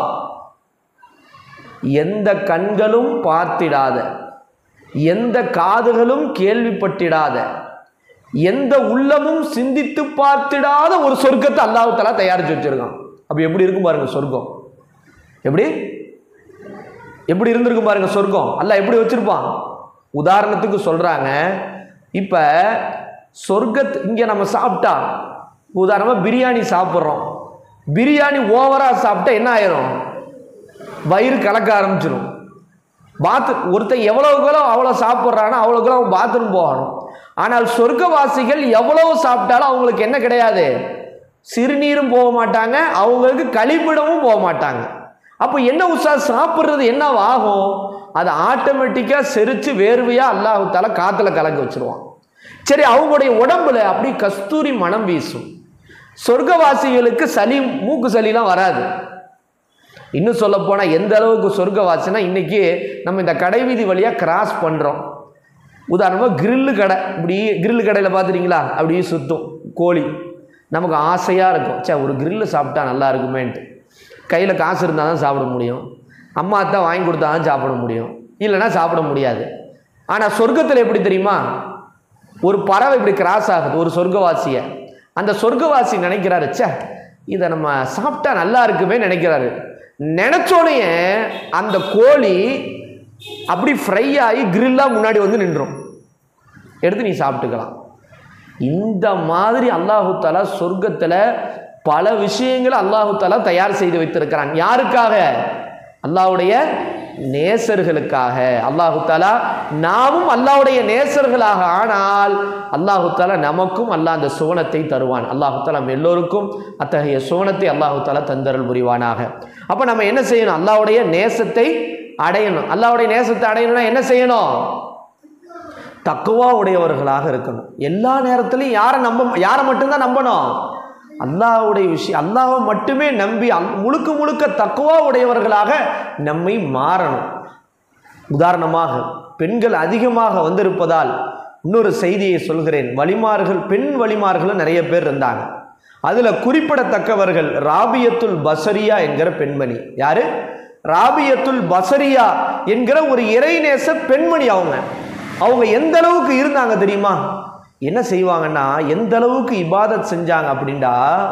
எந்த கண்களும் பார்த்திடாத எந்த காதுகளும் கேள்விப்பட்டிடாத எந்த உள்ளமும் சிந்தித்து பார்த்திடாத ஒரு சொர்க்கத்தை அல்லாஹ் தலா தயாரிச்சு வச்சிருக்கான் அப்ப எப்படி இருக்கும் பாருங்க சொர்க்கம் எப்படி எப்படி இருந்திருக்கும் பாருங்க சொர்க்கம் அல்லாஹ் எப்படி வச்சிருப்பான் உதாரணத்துக்கு சொல்றாங்க இப்ப சொர்க்கத்து இங்க நம்ம சாப்பிட்டா உதாரணமா பிரியாணி சாப்பிட்றோம் பிரியாணி ஓவரா சாப்பிட்டா என்ன ஆயிரும் வயிறு கலக்க ஆரம்பிச்சிடும் பாத்து ஒருத்தன் எவ்வளவுக்கு எவ்வளோ அவ்வளோ சாப்பிட்றானோ அவ்வளோக்கு அவன் பாத்ரூம் போகணும் ஆனால் சொர்க்கவாசிகள் எவ்வளவு சாப்பிட்டாலும் அவங்களுக்கு என்ன கிடையாது சிறுநீரும் போக மாட்டாங்க அவங்களுக்கு கழிப்பிடமும் போக மாட்டாங்க அப்போ என்ன உஷா சாப்பிட்றது என்ன ஆகும் அது ஆட்டோமேட்டிக்காக செரிச்சு வேர்வையாக அல்லாஹால காற்றுல கலக்க வச்சிருவான் சரி அவங்களுடைய உடம்புல அப்படி கஸ்தூரி மனம் வீசும் சொர்க்கவாசிகளுக்கு சளி மூக்கு சளிலாம் வராது இன்னும் சொல்லப்போனால் எந்த அளவுக்கு சொர்க்கவாசினா இன்றைக்கி நம்ம இந்த கடைவீதி வழியாக கிராஸ் பண்ணுறோம் உதாரணமாக கிரில்லு கடை இப்படி கிரில்லு கடையில் பார்த்துட்டீங்களா அப்படியே சுற்றும் கோழி நமக்கு ஆசையாக இருக்கும் சே ஒரு கிரில்லு சாப்பிட்டா நல்லா இருக்குமேன்ட்டு கையில் காசு இருந்தால் தான் சாப்பிட முடியும் அம்மா தான் வாங்கி கொடுத்தா தான் சாப்பிட முடியும் இல்லைன்னா சாப்பிட முடியாது ஆனால் சொர்க்கத்தில் எப்படி தெரியுமா ஒரு பறவை இப்படி கிராஸ் ஆகுது ஒரு சொர்க்கவாசியை அந்த சொர்க்கவாசி நினைக்கிறாரு ச்சே இதை நம்ம சாப்பிட்டா நல்லா இருக்குமே நினைக்கிறாரு நினச்சோடனே அந்த கோழி அப்படி ஃப்ரை ஆகி கிரில்லாக முன்னாடி வந்து நின்றும் எடுத்து நீ சாப்பிட்டுக்கலாம் இந்த மாதிரி அல்லாஹு தாலா சொர்க்கத்தில் பல விஷயங்களை அல்லாஹு தாலா தயார் செய்து வைத்திருக்கிறான் யாருக்காக அல்லாஹ்வுடைய நேசர்களுக்காக அல்லாஹு தாலா நாமும் அல்லாஹ்வுடைய நேசர்களாக ஆனால் அல்லாஹு தாலா நமக்கும் அல்லாஹ் அந்த சுவனத்தை தருவான் அல்லாஹு தாலா நம்ம எல்லோருக்கும் அத்தகைய சுவனத்தை அல்லாஹு தாலா தந்தரல் புரிவானாக அப்போ நம்ம என்ன செய்யணும் அல்லாஹ்வுடைய நேசத்தை அடையணும் அல்லாஹ்வுடைய நேசத்தை அடையணும்னா என்ன செய்யணும் தக்குவா உடையவர்களாக இருக்கணும் எல்லா நேரத்திலையும் யாரை நம்ப யாரை மட்டும்தான் நம்பணும் அல்லாஹ்வுடைய விஷயம் அல்லாஹ்வை மட்டுமே நம்பி அல்- முழுக்க முழுக்க தக்குவா உடையவர்களாக நம்மை மாறணும் உதாரணமாக பெண்கள் அதிகமாக வந்திருப்பதால் இன்னொரு செய்தியை சொல்கிறேன் வலிமார்கள் பெண் வலிமார்களும் நிறைய பேர் இருந்தாங்க அதில் குறிப்பிடத்தக்கவர்கள் ராபியத்துல் பசரியா என்கிற பெண்மணி யாரு ராபியத்துல் பசரியா என்கிற ஒரு இறைநேச பெண்மணி அவங்க அவங்க எந்த அளவுக்கு இருந்தாங்க தெரியுமா என்ன செய்வாங்கன்னா எந்த அளவுக்கு இபாதத் செஞ்சாங்க அப்படின்டா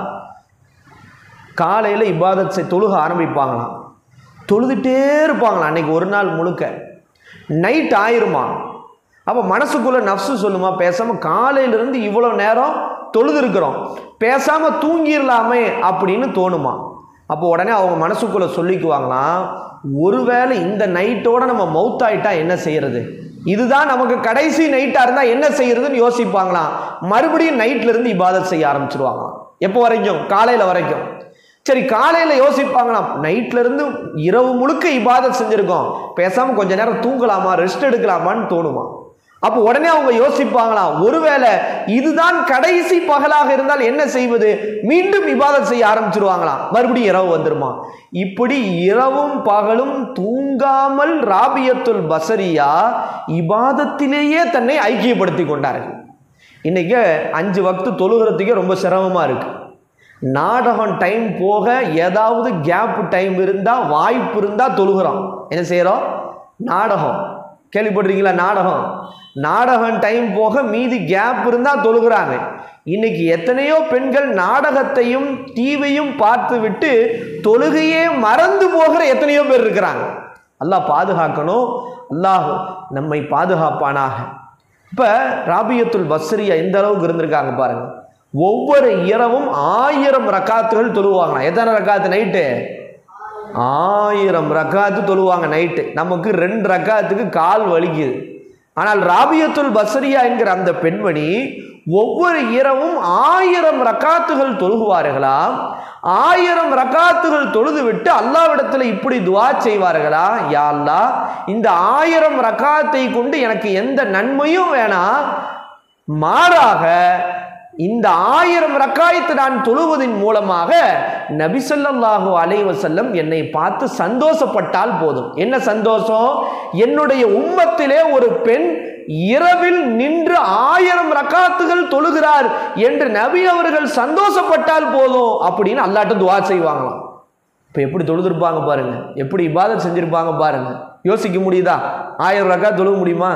காலையில் இபாதத் செய் தொழுக ஆரம்பிப்பாங்களாம் தொழுதுட்டே இருப்பாங்களாம் அன்னைக்கு ஒரு நாள் முழுக்க நைட் ஆயிருமா அப்போ மனசுக்குள்ள நஃப்ஸு சொல்லுமா பேசாமல் காலையிலிருந்து இவ்வளோ நேரம் தொழுது இருக்கிறோம் பேசாமல் தூங்கிடலாமே அப்படின்னு தோணுமா அப்போ உடனே அவங்க மனசுக்குள்ளே சொல்லிக்குவாங்களாம் ஒருவேளை இந்த நைட்டோட நம்ம மவுத்தாயிட்டா என்ன செய்யறது இதுதான் நமக்கு கடைசி நைட்டாக இருந்தால் என்ன செய்யறதுன்னு யோசிப்பாங்களாம் மறுபடியும் நைட்ல இருந்து இபாதத் செய்ய ஆரம்பிச்சிருவாங்களாம் எப்போ வரைக்கும் காலையில் வரைக்கும் சரி காலையில் யோசிப்பாங்களாம் நைட்ல இருந்து இரவு முழுக்க இபாதத் செஞ்சுருக்கோம் பேசாமல் கொஞ்ச நேரம் தூங்கலாமா ரெஸ்ட் எடுக்கலாமான்னு தோணுமா அப்போ உடனே அவங்க யோசிப்பாங்களாம் ஒருவேளை இதுதான் கடைசி பகலாக இருந்தால் என்ன செய்வது மீண்டும் இபாதத் செய்ய ஆரம்பிச்சிருவாங்களாம் மறுபடியும் இரவு வந்துருமா இப்படி இரவும் பகலும் தூங்காமல் ராபியத்துல் பசரியா இபாதத்திலேயே தன்னை ஐக்கியப்படுத்தி கொண்டார்கள் இன்னைக்கு அஞ்சு வக்து தொழுகிறதுக்கே ரொம்ப சிரமமா இருக்கு நாடகம் டைம் போக ஏதாவது கேப் டைம் இருந்தால் வாய்ப்பு இருந்தால் தொழுகிறோம் என்ன செய்கிறோம் நாடகம் கேள்விப்படுறீங்களா நாடகம் நாடகம் டைம் போக மீதி கேப் இருந்தால் தொழுகிறாங்க இன்னைக்கு எத்தனையோ பெண்கள் நாடகத்தையும் டிவியும் பார்த்து விட்டு தொழுகையே மறந்து போகிற எத்தனையோ பேர் இருக்கிறாங்க அல்லாஹ் பாதுகாக்கணும் அல்லாஹ் நம்மை பாதுகாப்பானாக இப்போ ராபியத்துல் பஸ்ரியா எந்த அளவுக்கு இருந்திருக்காங்க பாருங்க ஒவ்வொரு இரவும் ஆயிரம் ரக்காத்துகள் தொழுவாங்களாம் எத்தனை ரக்காத்து நைட்டு ஆயிரம் ரக்காத்து தொழுவாங்க நைட்டு நமக்கு ரெண்டு ரக்காத்துக்கு கால் வலிக்குது ஆனால் ராபியத்துல் பஸ்ரியா என்கிற அந்த பெண்மணி ஒவ்வொரு இரவும் ஆயிரம் ரக்காத்துகள் தொழுகுவார்களாம் ஆயிரம் ரக்காத்துகள் தொழுது விட்டு அல்லாவிடத்தில் இப்படி துவா செய்வார்களா யா அல்லாஹ் இந்த ஆயிரம் ரக்காத்தை கொண்டு எனக்கு எந்த நன்மையும் வேணாம் மாறாக இந்த ஆயிரம் ரக்காயத்து நான் தொழுவதன் மூலமாக நபிசல்லாஹு அலைஹி வஸல்லம் என்னை பார்த்து சந்தோஷப்பட்டால் போதும் என்ன சந்தோஷம் என்னுடைய உம்மத்திலே ஒரு பெண் இரவில் நின்று ஆயிரம் ரக்காத்துகள் தொழுகிறார் என்று நபி அவர்கள் சந்தோஷப்பட்டால் போதும் அப்படின்னு அல்லாட்ட துவா செய்வாங்களாம் இப்போ எப்படி தொழுதுருப்பாங்க பாருங்க எப்படி இபாதத் செஞ்சிருப்பாங்க பாருங்க யோசிக்க முடியுதா ஆயிரம் ரக்கா தொழுக முடியுமா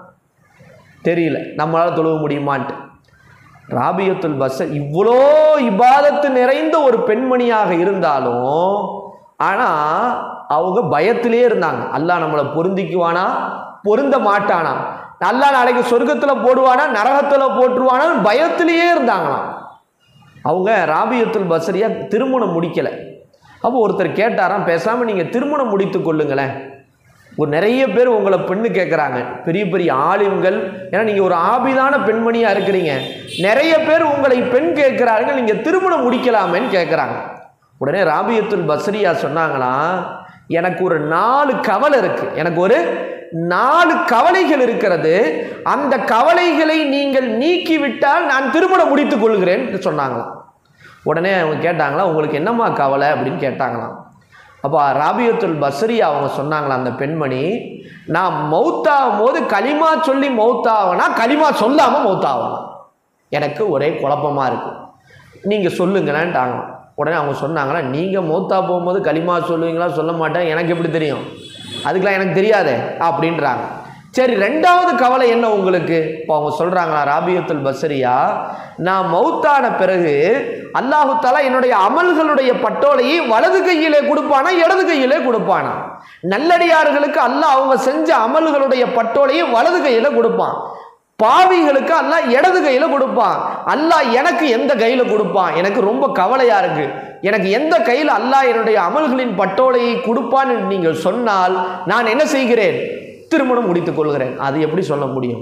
தெரியல நம்மளால தொழுக முடியுமான்ட்டு ராபியத்துல் பஸ்ஸர் இவ்வளோ இபாதத்து நிறைந்த ஒரு பெண்மணியாக இருந்தாலும் ஆனால் அவங்க பயத்திலே இருந்தாங்க அல்லாஹ் நம்மளை பொருந்திக்குவானா பொருந்த மாட்டானா அல்லாஹ் நாளைக்கு சொர்க்கத்தில் போடுவானா நரகத்தில் போட்டுருவானா பயத்திலேயே இருந்தாங்களாம் அவங்க ராபியத்துல் பஸ்ரியா திருமணம் முடிக்கலை அப்போ ஒருத்தர் கேட்டாராம் பேசாமல் நீங்கள் திருமணம் முடித்து கொள்ளுங்களேன் ஒரு நிறைய பேர் உங்களை பெண்ணு கேட்குறாங்க பெரிய பெரிய ஆலிம்கள் ஏன்னா நீங்கள் ஒரு ஆபிதான பெண்மணியாக இருக்கிறீங்க நிறைய பேர் உங்களை பெண் கேட்குறார்கள் நீங்கள் திருமணம் முடிக்கலாமேன்னு கேட்குறாங்க உடனே ராபியத்துல் பஸ்ரியா சொன்னாங்களாம் எனக்கு ஒரு நாலு கவலை இருக்குது எனக்கு ஒரு நாலு கவலைகள் இருக்கிறது அந்த கவலைகளை நீங்கள் நீக்கிவிட்டால் நான் திருமணம் முடித்துக் கொள்கிறேன் சொன்னாங்களாம் உடனே அவங்க கேட்டாங்களா உங்களுக்கு என்னம்மா கவலை அப்படின்னு கேட்டாங்களாம் அப்போ ராபியத்துல் பஸ்ரி அவங்க சொன்னாங்களா அந்த பெண்மணி நான் மௌத்தாகும் போது களிமா சொல்லி மௌத்தாவனா களிமா சொல்லாமல் மௌத்தாகணும் எனக்கு ஒரே குழப்பமாக இருக்கு நீங்கள் சொல்லுங்களேன்ட்டாங்க உடனே அவங்க சொன்னாங்களா நீங்கள் மௌத்தா போகும்போது களிமா சொல்லுவீங்களா சொல்ல மாட்டேன் எனக்கு எப்படி தெரியும் அதுக்கெலாம் எனக்கு தெரியாதே அப்படின்றாங்க சரி ரெண்டாவது கவலை என்ன உங்களுக்கு இப்போ அவங்க சொல்கிறாங்களா ராபியத்துல் பஸ்ரியா நான் மௌத்தான பிறகு அல்லாஹு தாலா என்னுடைய அமல்களுடைய பட்டோலையை வலது கையிலே கொடுப்பானா இடது கையிலே கொடுப்பானா நல்லடியார்களுக்கு அல்லாஹ் அவங்க செஞ்ச அமல்களுடைய பட்டோலையை வலது கையில கொடுப்பான் பாவிகளுக்கு அல்லாஹ் இடது கையில கொடுப்பான் அல்லாஹ் எனக்கு எந்த கையில கொடுப்பான் எனக்கு ரொம்ப கவலையா இருக்கு எனக்கு எந்த கையில் அல்லாஹ் என்னுடைய அமல்களின் பட்டோலையை கொடுப்பான்னு நீங்கள் சொன்னால் நான் என்ன செய்கிறேன் திருமணம் முடித்துக் கொள்கிறேன் அது எப்படி சொல்ல முடியும்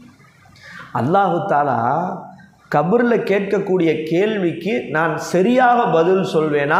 அல்லாஹு தாலா கபரில் கேட்கக்கூடிய கேள்விக்கு நான் சரியாக பதில் சொல்வேனா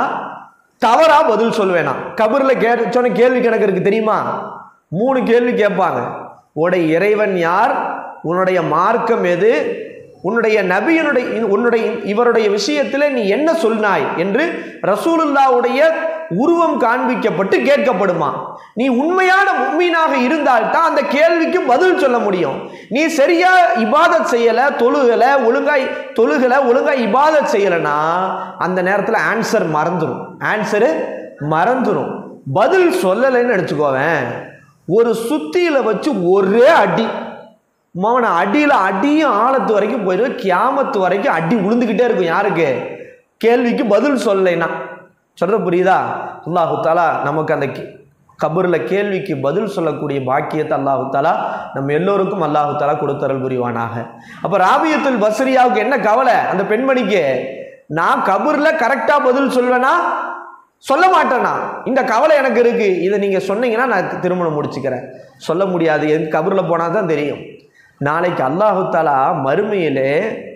தவறா பதில் சொல்வேனா கபரில் கே சொன்ன கேள்வி கணக்கு இருக்கு தெரியுமா மூணு கேள்வி கேட்பாங்க உடைய இறைவன் யார் உன்னுடைய மார்க்கம் எது உன்னுடைய நபியினுடைய உன்னுடைய இவருடைய விஷயத்தில் நீ என்ன சொன்னாய் என்று ரசூலுல்லாவுடைய உருவம் காண்பிக்கப்பட்டு கேட்கப்படுமா நீ உண்மையான மும்மீனாக இருந்தால்தான் அந்த கேள்விக்கு பதில் சொல்ல முடியும் நீ சரியா இபாதத் செய்யல தொழுகல ஒழுங்காய் தொழுகல ஒழுங்காய் இபாதத் செய்யலைன்னா அந்த நேரத்தில் ஆன்சர் மறந்துடும் ஆன்சரு மறந்துடும் பதில் சொல்லலைன்னு நினச்சிக்கோவேன் ஒரு சுத்தியில வச்சு ஒரே அடி மவனை அடியில் அடியும் ஆழத்து வரைக்கும் போயிடும் கியாமத்து வரைக்கும் அடி விழுந்துக்கிட்டே இருக்கும் யாருக்கு கேள்விக்கு பதில் சொல்லலைன்னா சொல்ற புரியுதா அல்லாஹு தாலா நமக்கு அந்த கே- கபரில் கேள்விக்கு பதில் சொல்லக்கூடிய பாக்கியத்தை அல்லாஹு தாலா நம்ம எல்லோருக்கும் அல்லாஹு தாலா கொடுத்தரல் புரிவானாக அப்போ ராபியத்துல் பஸ்ரியாவுக்கு என்ன கவலை அந்த பெண்மணிக்கு நான் கபரில் கரெக்டாக பதில் சொல்வேனா சொல்ல மாட்டேனா இந்த கவலை எனக்கு இருக்கு இதை நீங்க சொன்னீங்கன்னா நான் திருமணம் முடிச்சுக்கிறேன் சொல்ல முடியாது எது கபரில் போனால் தான் தெரியும் நாளைக்கு அல்லாஹு தாலா மறுமையிலே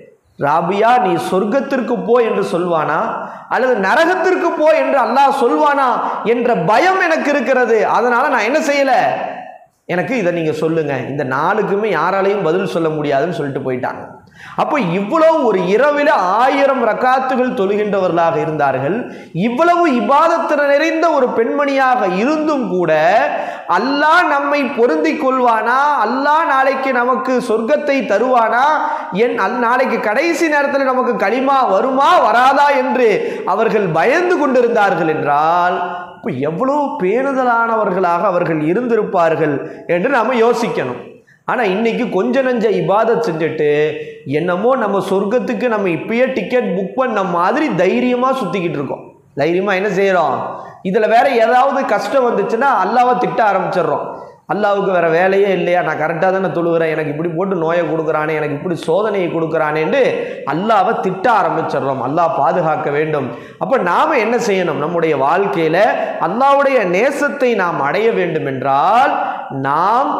ராபியா நீ சொர்க்கத்திற்கு போ என்று சொல்வானா அல்லது நரகத்திற்கு போ என்று அல்லாஹ் சொல்வானா என்ற பயம் எனக்கு இருக்கிறது அதனால நான் என்ன செய்யல எனக்கு இதை நீங்க சொல்லுங்க இந்த நாளுக்குமே யாராலையும் பதில் சொல்ல முடியாதுன்னு சொல்லிட்டு போயிட்டாங்க அப்போ இவ்வளவு ஒரு இரவில் ஆயிரம் ரக்காத்துகள் தொழுகின்றவர்களாக இருந்தார்கள் இவ்வளவு இபாதத்தின நிறைந்த ஒரு பெண்மணியாக இருந்தும் கூட அல்லாஹ் நம்மை பொருந்திக் கொள்வானா அல்லாஹ் நாளைக்கு நமக்கு சொர்க்கத்தை தருவானா என் அல் நாளைக்கு கடைசி நேரத்தில் நமக்கு களிமா வருமா வராதா என்று அவர்கள் பயந்து கொண்டிருந்தார்கள் என்றால் இப்போ எவ்வளவு பேணுதலானவர்களாக அவர்கள் இருந்திருப்பார்கள் என்று நாம யோசிக்கணும் ஆனால் இன்னைக்கு கொஞ்ச நஞ்ச இபாதத் செஞ்சுட்டு என்னமோ நம்ம சொர்க்கத்துக்கு நம்ம இப்பயே டிக்கெட் புக் பண்ண மாதிரி தைரியமாக சுற்றிக்கிட்டு இருக்கோம் தைரியமாக என்ன செய்கிறோம் இதில் வேற ஏதாவது கஷ்டம் வந்துச்சுன்னா அல்லாவை திட்ட ஆரம்பிச்சிடுறோம் அல்லாவுக்கு வேற வேலையே இல்லையா நான் கரெக்டாக தானே தொழுகிறேன் எனக்கு இப்படி போட்டு நோயை கொடுக்குறானே எனக்கு இப்படி சோதனையை கொடுக்குறானேன்னு அல்லாவை திட்ட ஆரம்பிச்சிடுறோம் அல்லாஹ் பாதுகாக்க வேண்டும் அப்போ நாம் என்ன செய்யணும் நம்முடைய வாழ்க்கையில் அல்லாவுடைய நேசத்தை நாம் அடைய வேண்டும் என்றால் நாம்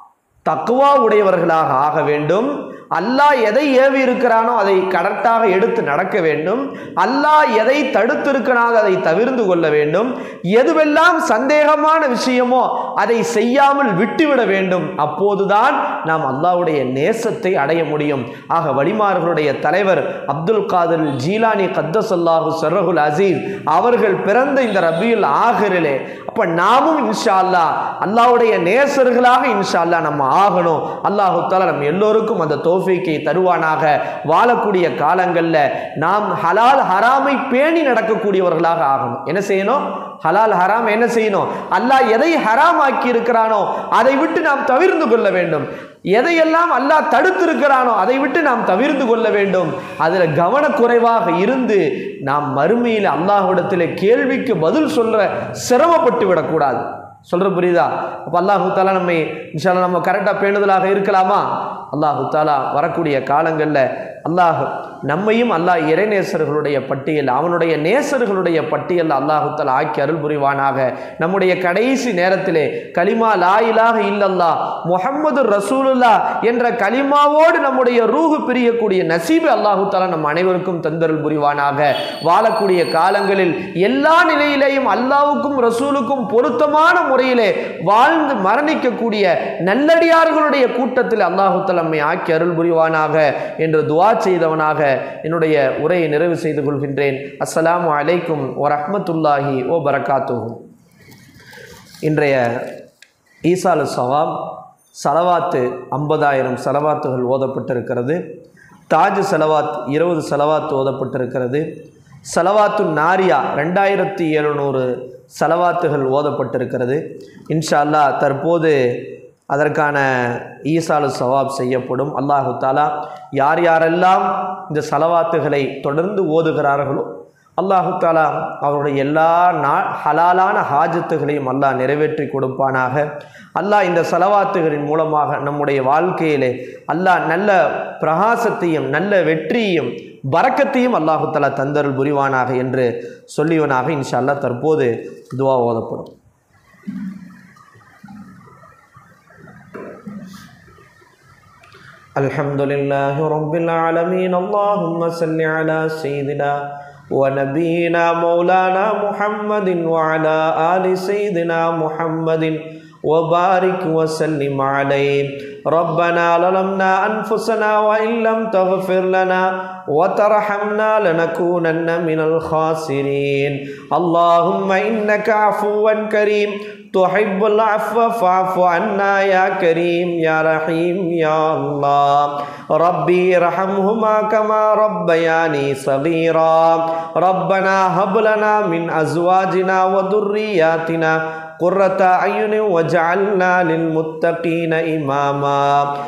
தக்குவா உடையவர்களாக ஆக வேண்டும் அல்லாஹ் எதை ஏவி இருக்கிறானோ அதை கரெக்டாக எடுத்து நடக்க வேண்டும் அல்லாஹ் எதை தடுத்திருக்கிறானோ அதை தவிர்ந்து கொள்ள வேண்டும் எதுவெல்லாம் சந்தேகமான விஷயமோ அதை செய்யாமல் விட்டுவிட வேண்டும் அப்போதுதான் நாம் அல்லாஹ்வுடைய நேசத்தை அடைய முடியும் ஆக வழிமார்களுடைய தலைவர் அப்துல் காதர் ஜீலானி கத்தசல்லாஹு சர்ரகுல் அசீஸ் அவர்கள் பிறந்த இந்த ரபியுல் ஆகிரிலே அப்ப நாமும் இன்ஷா அல்லாஹ் அல்லாஹ்வுடைய நேசர்களாக இன்ஷா அல்லாஹ் நம்ம ஆகணும் அல்லாஹு தாலா நம்ம எல்லோருக்கும் அந்த தோஃபிக்கை தருவானாக வாழக்கூடிய காலங்களில் நாம் ஹலால் ஹராமை பேணி நடக்கக்கூடியவர்களாக ஆகணும் என்ன செய்யணும் ஹலால் ஹராம் என்ன செய்யணும் அல்லாஹ் எதை ஹராம் ஆக்கி இருக்கிறானோ அதை விட்டு நாம் தவிர்ந்து கொள்ள வேண்டும் எதையெல்லாம் அல்லாஹ் தடுத்திருக்கிறானோ அதை விட்டு நாம் தவிர்ந்து கொள்ள வேண்டும் அதில் கவனக்குறைவாக இருந்து நாம் மறுமையில் அல்லாஹ்விடத்தில் கேள்விக்கு பதில் சொல்ற சிரமப்பட்டு விடக்கூடாது சொல்ற புரியுதா அப்போ அல்லாஹு தாலா நம்மை இன்ஷால்லா நம்ம கரெக்டாக பேணுதலாக இருக்கலாமா அல்லாஹு தாலா வரக்கூடிய காலங்களில் அல்லாஹ் நம்மையும் அல்லாஹ் இறைநேசர்களுடைய பட்டியல் அவனுடைய நேசர்களுடைய பட்டியல் அல்லாஹு தாலா ஆக்கி அருள் புரிவானாக நம்முடைய கடைசி நேரத்திலே கலிமா லா இலாஹ இல்லல்லா முஹம்மது ரசூலுல்லா என்ற கலிமாவோடு நம்முடைய ரூஹு பிரியக்கூடிய நசீபு அல்லாஹு தாலா நம் அனைவருக்கும் தந்தருள் புரிவானாக வாழக்கூடிய காலங்களில் எல்லா நிலையிலேயும் அல்லாவுக்கும் ரசூலுக்கும் பொருத்தமான முறையிலே வாழ்ந்து மரணிக்கக்கூடிய நல்லடியார்களுடைய கூட்டத்தில் அல்லாஹு தாலா நம்மை ஆக்கி அருள் புரிவானாக என்று துவா செய்தவனாக என்னுடைய உரையை நிறைவு செய்து கொள்கின்றேன் அஸ்ஸலாமு அலைக்கும் வரஹ்மத்துல்லாஹி ஓ பரகாத்துஹு இன்றைய ஈசாலு சவாப் சலவாத்து ஐம்பதாயிரம் சலவாத்துகள் ஓதப்பட்டிருக்கிறது தாஜ் செலவாத் இருபது செலவாத் ஓதப்பட்டிருக்கிறது செலவாத்து நாரியா ரெண்டாயிரத்தி எழுநூறு செலவாத்துகள் ஓதப்பட்டிருக்கிறது இன்ஷா அல்லாஹ் தற்போது அதற்கான ஈசாலு சவாப் செய்யப்படும் அல்லாஹு தாலா யார் யாரெல்லாம் இந்த சலவாத்துகளை தொடர்ந்து ஓதுகிறார்களோ அல்லாஹு தாலா அவருடைய எல்லா நா ஹலாலான ஹாஜத்துகளையும் அல்லாஹ் நிறைவேற்றி கொடுப்பானாக அல்லாஹ் இந்த சலவாத்துகளின் மூலமாக நம்முடைய வாழ்க்கையிலே அல்லாஹ் நல்ல பிரகாசத்தையும் நல்ல வெற்றியையும் பறக்கத்தையும் அல்லாஹு தாலா தந்தருள் புரிவானாக என்று சொல்லியவனாக இன்ஷா அல்லாஹ் தற்போது துவா ஓதப்படும் الحمد لله رب العالمين اللهم صل على سيدنا ونبينا مولانا محمد وعلى آل سيدنا محمد وبارك وسلم عليه ربنا ظلمنا أنفسنا وإن لم تغفر لنا وترحمنا لنكونن من الخاسرين اللهم إنك عفو كريم تحب العفو فاعف عنا يا كريم يا رحيم يا الله ربي ارحمهما كما ربياني صغيرا ربنا هب لنا من أزواجنا وذرياتنا قرة أعين واجعلنا للمتقين إماما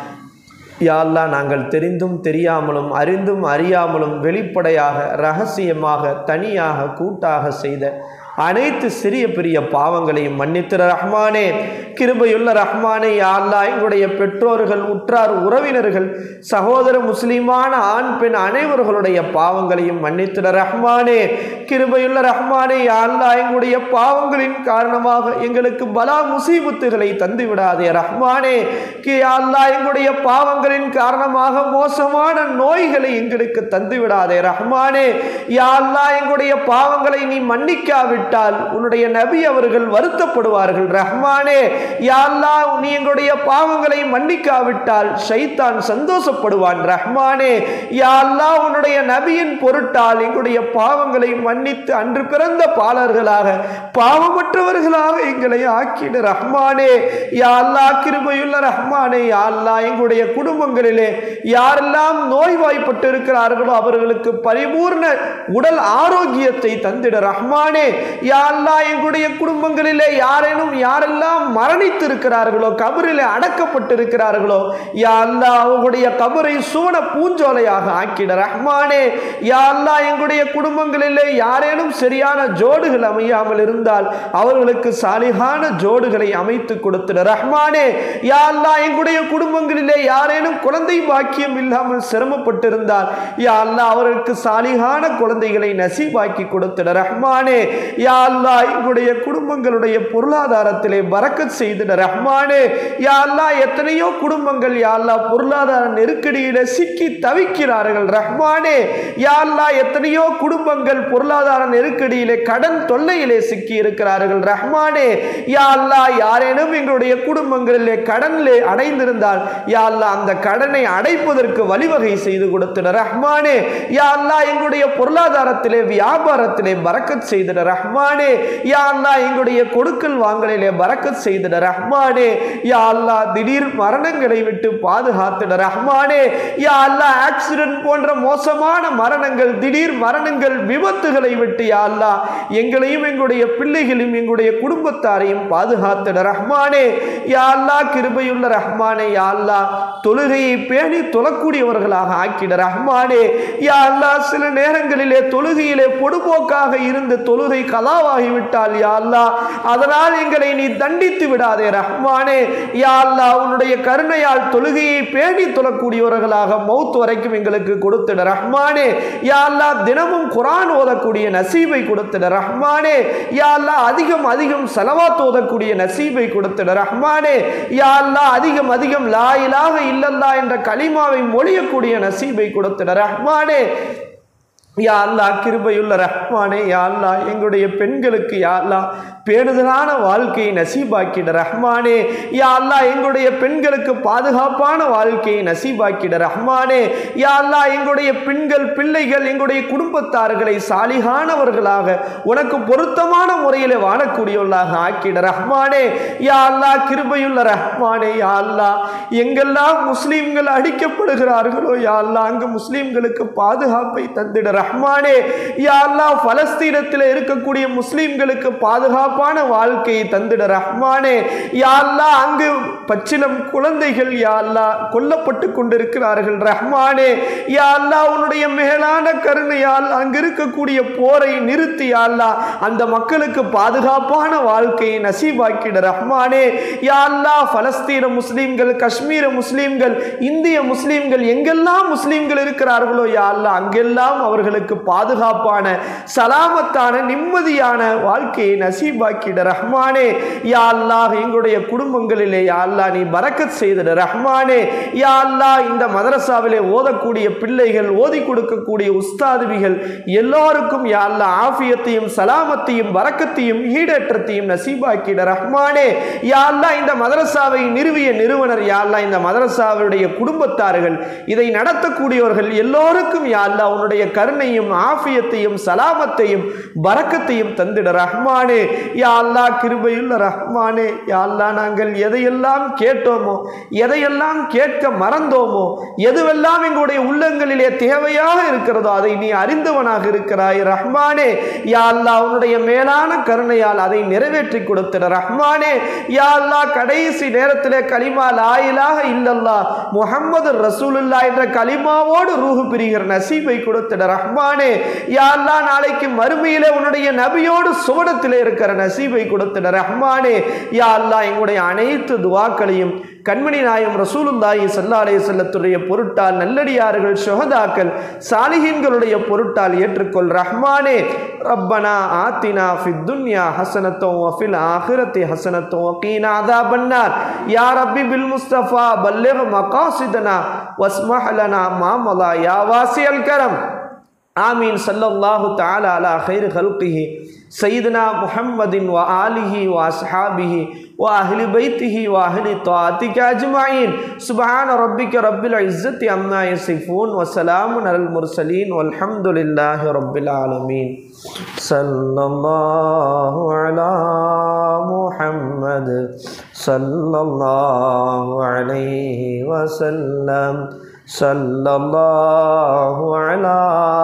யா அல்லாஹ் நாங்கள் தெரிந்தும் தெரியாமலும் அறிந்தும் அறியாமலும் வெளிப்படையாக ரகசியமாக தனியாக கூட்டாக செய்த அனைத்து சிறிய பெரிய பாவங்களையும் மன்னித்திர ரஹ்மானே கிருபையுள்ள ரஹ்மானே யா அல்லாஹ் எங்களுடைய பெற்றோர்கள் உற்றார் உறவினர்கள் சகோதர முஸ்லிமான ஆண் பெண் அனைவர்களுடைய பாவங்களையும் மன்னித்திர ரஹ்மானே கிருபையுள்ள ரஹ்மானே யா அல்லாஹ் எங்களுடைய பாவங்களின் காரணமாக எங்களுக்கு பலா முசீபத்துகளை தந்து விடாதே ரஹ்மானே கி யா அல்லாஹ் எங்களுடைய பாவங்களின் காரணமாக மோசமான நோய்களை எங்களுக்கு தந்து விடாதே ரஹ்மானே யா அல்லாஹ் எங்களுடைய பாவங்களை நீ மன்னிக்காவிட்டால் உன்னுடைய நபி அவர்கள் வருத்தப்படுவார்கள் ரஹ்மானே யா அல்லாஹ் நீ எங்களுடைய பாவங்களை மன்னிக்காவிட்டால் ஷைத்தான் சந்தோஷப்படுவான் ரஹ்மானே யா அல்லாஹ் உன்னுடைய நபியின் பொருட்டால் எங்களுடைய பாவங்களை மன்னித்து அன்று பிறந்த பாலர்களாக பாவமற்றவர்களாக எங்களை ஆக்கிடு ரஹ்மானே யா அல்லாஹ் கிருபையுள்ள ரஹ்மானே யா அல்லாஹ் எங்களுடைய குடும்பங்களிலே யாரெல்லாம் நோய்வாய்ப்பட்டு இருக்கிறார்களோ அவர்களுக்கு பரிபூர்ண உடல் ஆரோக்கியத்தை தந்திட ரஹ்மானே யா அல்லாஹ் எங்களுடைய குடும்பங்களிலே யாரேனும் யாரெல்லாம் மரணித்து இருக்கிறார்களோ கபரிலே அடக்கப்பட்டு இருக்கிறார்களோ யா அல்லாஹ் அவங்களுடைய கபரை சூன பூஞ்சோலையாக ஆக்கிட ரஹ்மானே யா அல்லாஹ் எங்களுடைய குடும்பங்களிலே யாரேனும் சரியான ஜோடுகள் அமையாமல் இருந்தால் அவர்களுக்கு சாலிகான ஜோடுகளை அமைத்து கொடுத்திட ரஹ்மானே யா அல்லாஹ் எங்களுடைய குடும்பங்களிலே யாரேனும் குழந்தை பாக்கியம் இல்லாமல் சிரமப்பட்டிருந்தால் யா அல்லாஹ் அவர்களுக்கு சாலிகான குழந்தைகளை நசீபாக்கி கொடுத்திட ரஹ்மானே யா அல்லாஹ் எங்களுடைய குடும்பங்களுடைய பொருளாதாரத்திலே பறக்கத் செய்திட ரஹ்மானே யா அல்லாஹ் எத்தனையோ குடும்பங்கள் யா அல்லாஹ் பொருளாதார நெருக்கடியில சிக்கி தவிக்கிறார்கள் ரஹ்மானே யா அல்லாஹ் எத்தனையோ குடும்பங்கள் பொருளாதார நெருக்கடியிலே கடன் தொல்லையிலே சிக்கி இருக்கிறார்கள் ரஹ்மானே யா அல்லாஹ் யாரேனும் எங்களுடைய குடும்பங்களிலே கடனிலே அடைந்திருந்தால் யா அல்லாஹ் அந்த கடனை அடைப்பதற்கு வழிவகை செய்து கொடுத்திட ரஹ்மானே யா அல்லாஹ் எங்களுடைய பொருளாதாரத்திலே வியாபாரத்திலே பறக்கத் செய்திட ரஹ்மானே யா அல்லாஹ் எங்களுடைய கொடுக்கல் வாங்கலிலே பறக்கத் செய்திட ரஹ்மானே யா அல்லாஹ் திடீர் மரணங்களை விட்டு பாதுகாத்திட ரஹ்மானே யா அல்லாஹ் ஆக்சிடென்ட் போன்ற மோசமான மரணங்கள் திடீர் மரணங்கள் விபத்துகளை விட்டு யா அல்லாஹ் எங்களையும் எங்களுடைய பிள்ளைகளையும் எங்களுடைய குடும்பத்தாரையும் பாதுகாத்திட ரஹ்மானே யா அல்லாஹ் கிருபையுள்ள ரஹ்மானே யா அல்லாஹ் தொழுகையை பேணி தொழக்கூடியவர்களாக ஆக்கிட ரஹ்மானே யா அல்லாஹ் சில நேரங்களிலே தொழுகையிலே பொடுபோக்காக இருந்து தொழுகை கலாவாகிவிட்டால் யா அல்லாஹ் அதனால் எங்களை நீ தண்டித்து விடாதே ரஹ்மானே யா அல்லாஹ் உன்னுடைய கருணையால் தொழுகையை பேணி தொழக்கூடியவர்களாக மௌத் வரைக்கும் எங்களுக்கு கொடுத்திட ரஹ்மானே யா அல்லாஹ் தினமும் குரான் ஓதக்கூடிய நசீபை கொடுத்திட ரஹ்மானே யா அல்லாஹ் அதிகம் அதிகம் செலவாத் ஓதக்கூடிய நசீபை கொடுத்திட ரஹ்மானே யா அல்லாஹ் அதிகம் அதிகம் லா இலாஹ இல்லல்லா என்ற கலிமாவை மொழியக்கூடிய நசீபை கொடுத்திட ரஹ்மானே யா அல்லா கிருபையுள்ள ரஹ்மானே யா அல்லா எங்களுடைய பெண்களுக்கு யா அல்லா பேணுதலான வாழ்க்கையை நசீபாக்கிட ரஹ்மானே யா அல்லா எங்களுடைய பெண்களுக்கு பாதுகாப்பான வாழ்க்கையை நசீபாக்கிட ரஹ்மானே யா அல்லா எங்களுடைய பெண்கள் பிள்ளைகள் எங்களுடைய குடும்பத்தார்களை சாலிகானவர்களாக உனக்கு பொருத்தமான முறையில் வாழக்கூடியவர்களாக ஆக்கிட ரஹ்மானே யா அல்லா கிருபையுள்ள ரஹ்மானே யா அல்லா எங்கெல்லாம் முஸ்லீம்கள் அடிக்கப்படுகிறார்களோ யா அல்லா அங்கு முஸ்லீம்களுக்கு பாதுகாப்பை தந்திட ரஹ்மானே யா அல்லா பலஸ்தீனத்தில் இருக்கக்கூடிய முஸ்லீம்களுக்கு பாதுகாப்பான வாழ்க்கையை தந்திட ரஹ்மானே யா அல்லா அங்கு பச்சிலம் குழந்தைகள் யா அல்லா கொல்லப்பட்டு கொண்டிருக்கிறார்கள் ரஹ்மானே யா அல்லா உன்னுடைய மேலான கருணையால் அங்கு இருக்கக்கூடிய போரை நிறுத்தி யா அல்லா அந்த மக்களுக்கு பாதுகாப்பான வாழ்க்கையை நசீபாக்கிட ரஹ்மானே யா அல்லா பலஸ்தீன முஸ்லீம்கள் காஷ்மீர முஸ்லீம்கள் இந்திய முஸ்லீம்கள் எங்கெல்லாம் முஸ்லீம்கள் இருக்கிறார்களோ யா அல்லா அங்கெல்லாம் அவர்களுக்கு பாதுகாப்பான சலாமத்தான நிம்மதியான வாழ்க்கையை நசீபாக்கிட ரஹ்மானே யா அல்லாஹ் எங்களுடைய குடும்பங்களிலே யா அல்லா நீ பரக்கத் செய்திட ரஹ்மானே யா அல்லாஹ் இந்த மதரசாவிலே ஓதக்கூடிய பிள்ளைகள் ஓதி கொடுக்கக்கூடிய உஸ்தாதுவிகள் எல்லோருக்கும் யா அல்லா ஆஃபியத்தையும் சலாமத்தையும் பரக்கத்தையும் ஈடேற்றத்தையும் நசீபாக்கிட ரஹ்மானே யா அல்லாஹ் இந்த மதரசாவை நிறுவிய நிறுவனர் யா அல்லாஹ் இந்த மதரசாவுடைய குடும்பத்தார்கள் இதை நடத்தக்கூடியவர்கள் எல்லோருக்கும் யா அல்லாஹ் உன்னுடைய கருணையும் ஆஃபியத்தையும் சலாமத்தையும் பரக்கத்தையும் தந்திட ரஹ்மானே யா அல்லாஹ் கிருபையுள்ள ரஹ்மானே யா அல்லாஹ் நாங்கள் எதையெல்லாம் கேட்டோமோ எதையெல்லாம் கேட்க மறந்தோமோ எதுவெல்லாம் எங்களுடைய உள்ளங்களிலே தேவையாக இருக்கிறதோ அதை நீ அறிந்தவனாக இருக்கிறாய் ரஹ்மானே யா அல்லாஹ் உன்னுடைய மேலான கருணையால் அதை நிறைவேற்றி கொடுத்திட ரஹ்மானே யா அல்லாஹ் கடைசி நேரத்திலே கலிமா லாயிலாக இல்லல்லா முஹம்மது ரசூலுல்லா என்ற கலிமாவோடு ரூஹு பிரிகிற நசீபை கொடுத்திட ரஹ்மானே யா அல்லாஹ் நாளைக்கு மறுமையிலே உன்னுடைய நபியோடு சுவடத்திலே இருக்கிற நசீபை கொடுத்திட ரஹ்மானே யா அல்லாஹ் எங்களுடைய அனைத்து துவாக்களையும் கண்மணி நாயம் ரசூலுல்லாஹி சல்லா அலைஹி செல்லத்துடைய பொருட்டால் நல்லடியார்கள் சுஹதாக்கள் சாலிஹீன்களுடைய பொருட்டால் ஏற்றுக்கொள் ரஹ்மானே ரப்பனா ஆத்தினா ஃபித் துன்யா ஹசனத்தோ வஃபில் ஆஹிரத்தி ஹசனத்தோ வகீனா அதாபன்னார் யா ரப்பி பில் முஸ்தஃபா பல்லிக் மகாசிதனா வஸ்மஹ் லனா மா மலா யா வாசியல் கரம் آمين صلى الله تعالى على خير خلقه سيدنا محمد وآله وأصحابه وأهل بيته وأهل طاعتك أجمعين سبحان ربك رب العزة عما يصفون وسلام على المرسلين والحمد لله رب العالمين صلى الله على محمد صلى الله عليه وسلم صلى الله على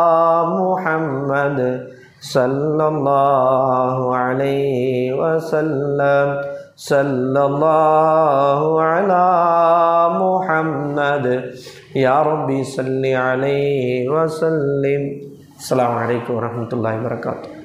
محمد صلى الله عليه وسلم صلى الله على محمد يا ربي صل عليه وسلم السلام عليكم ورحمة الله وبركاته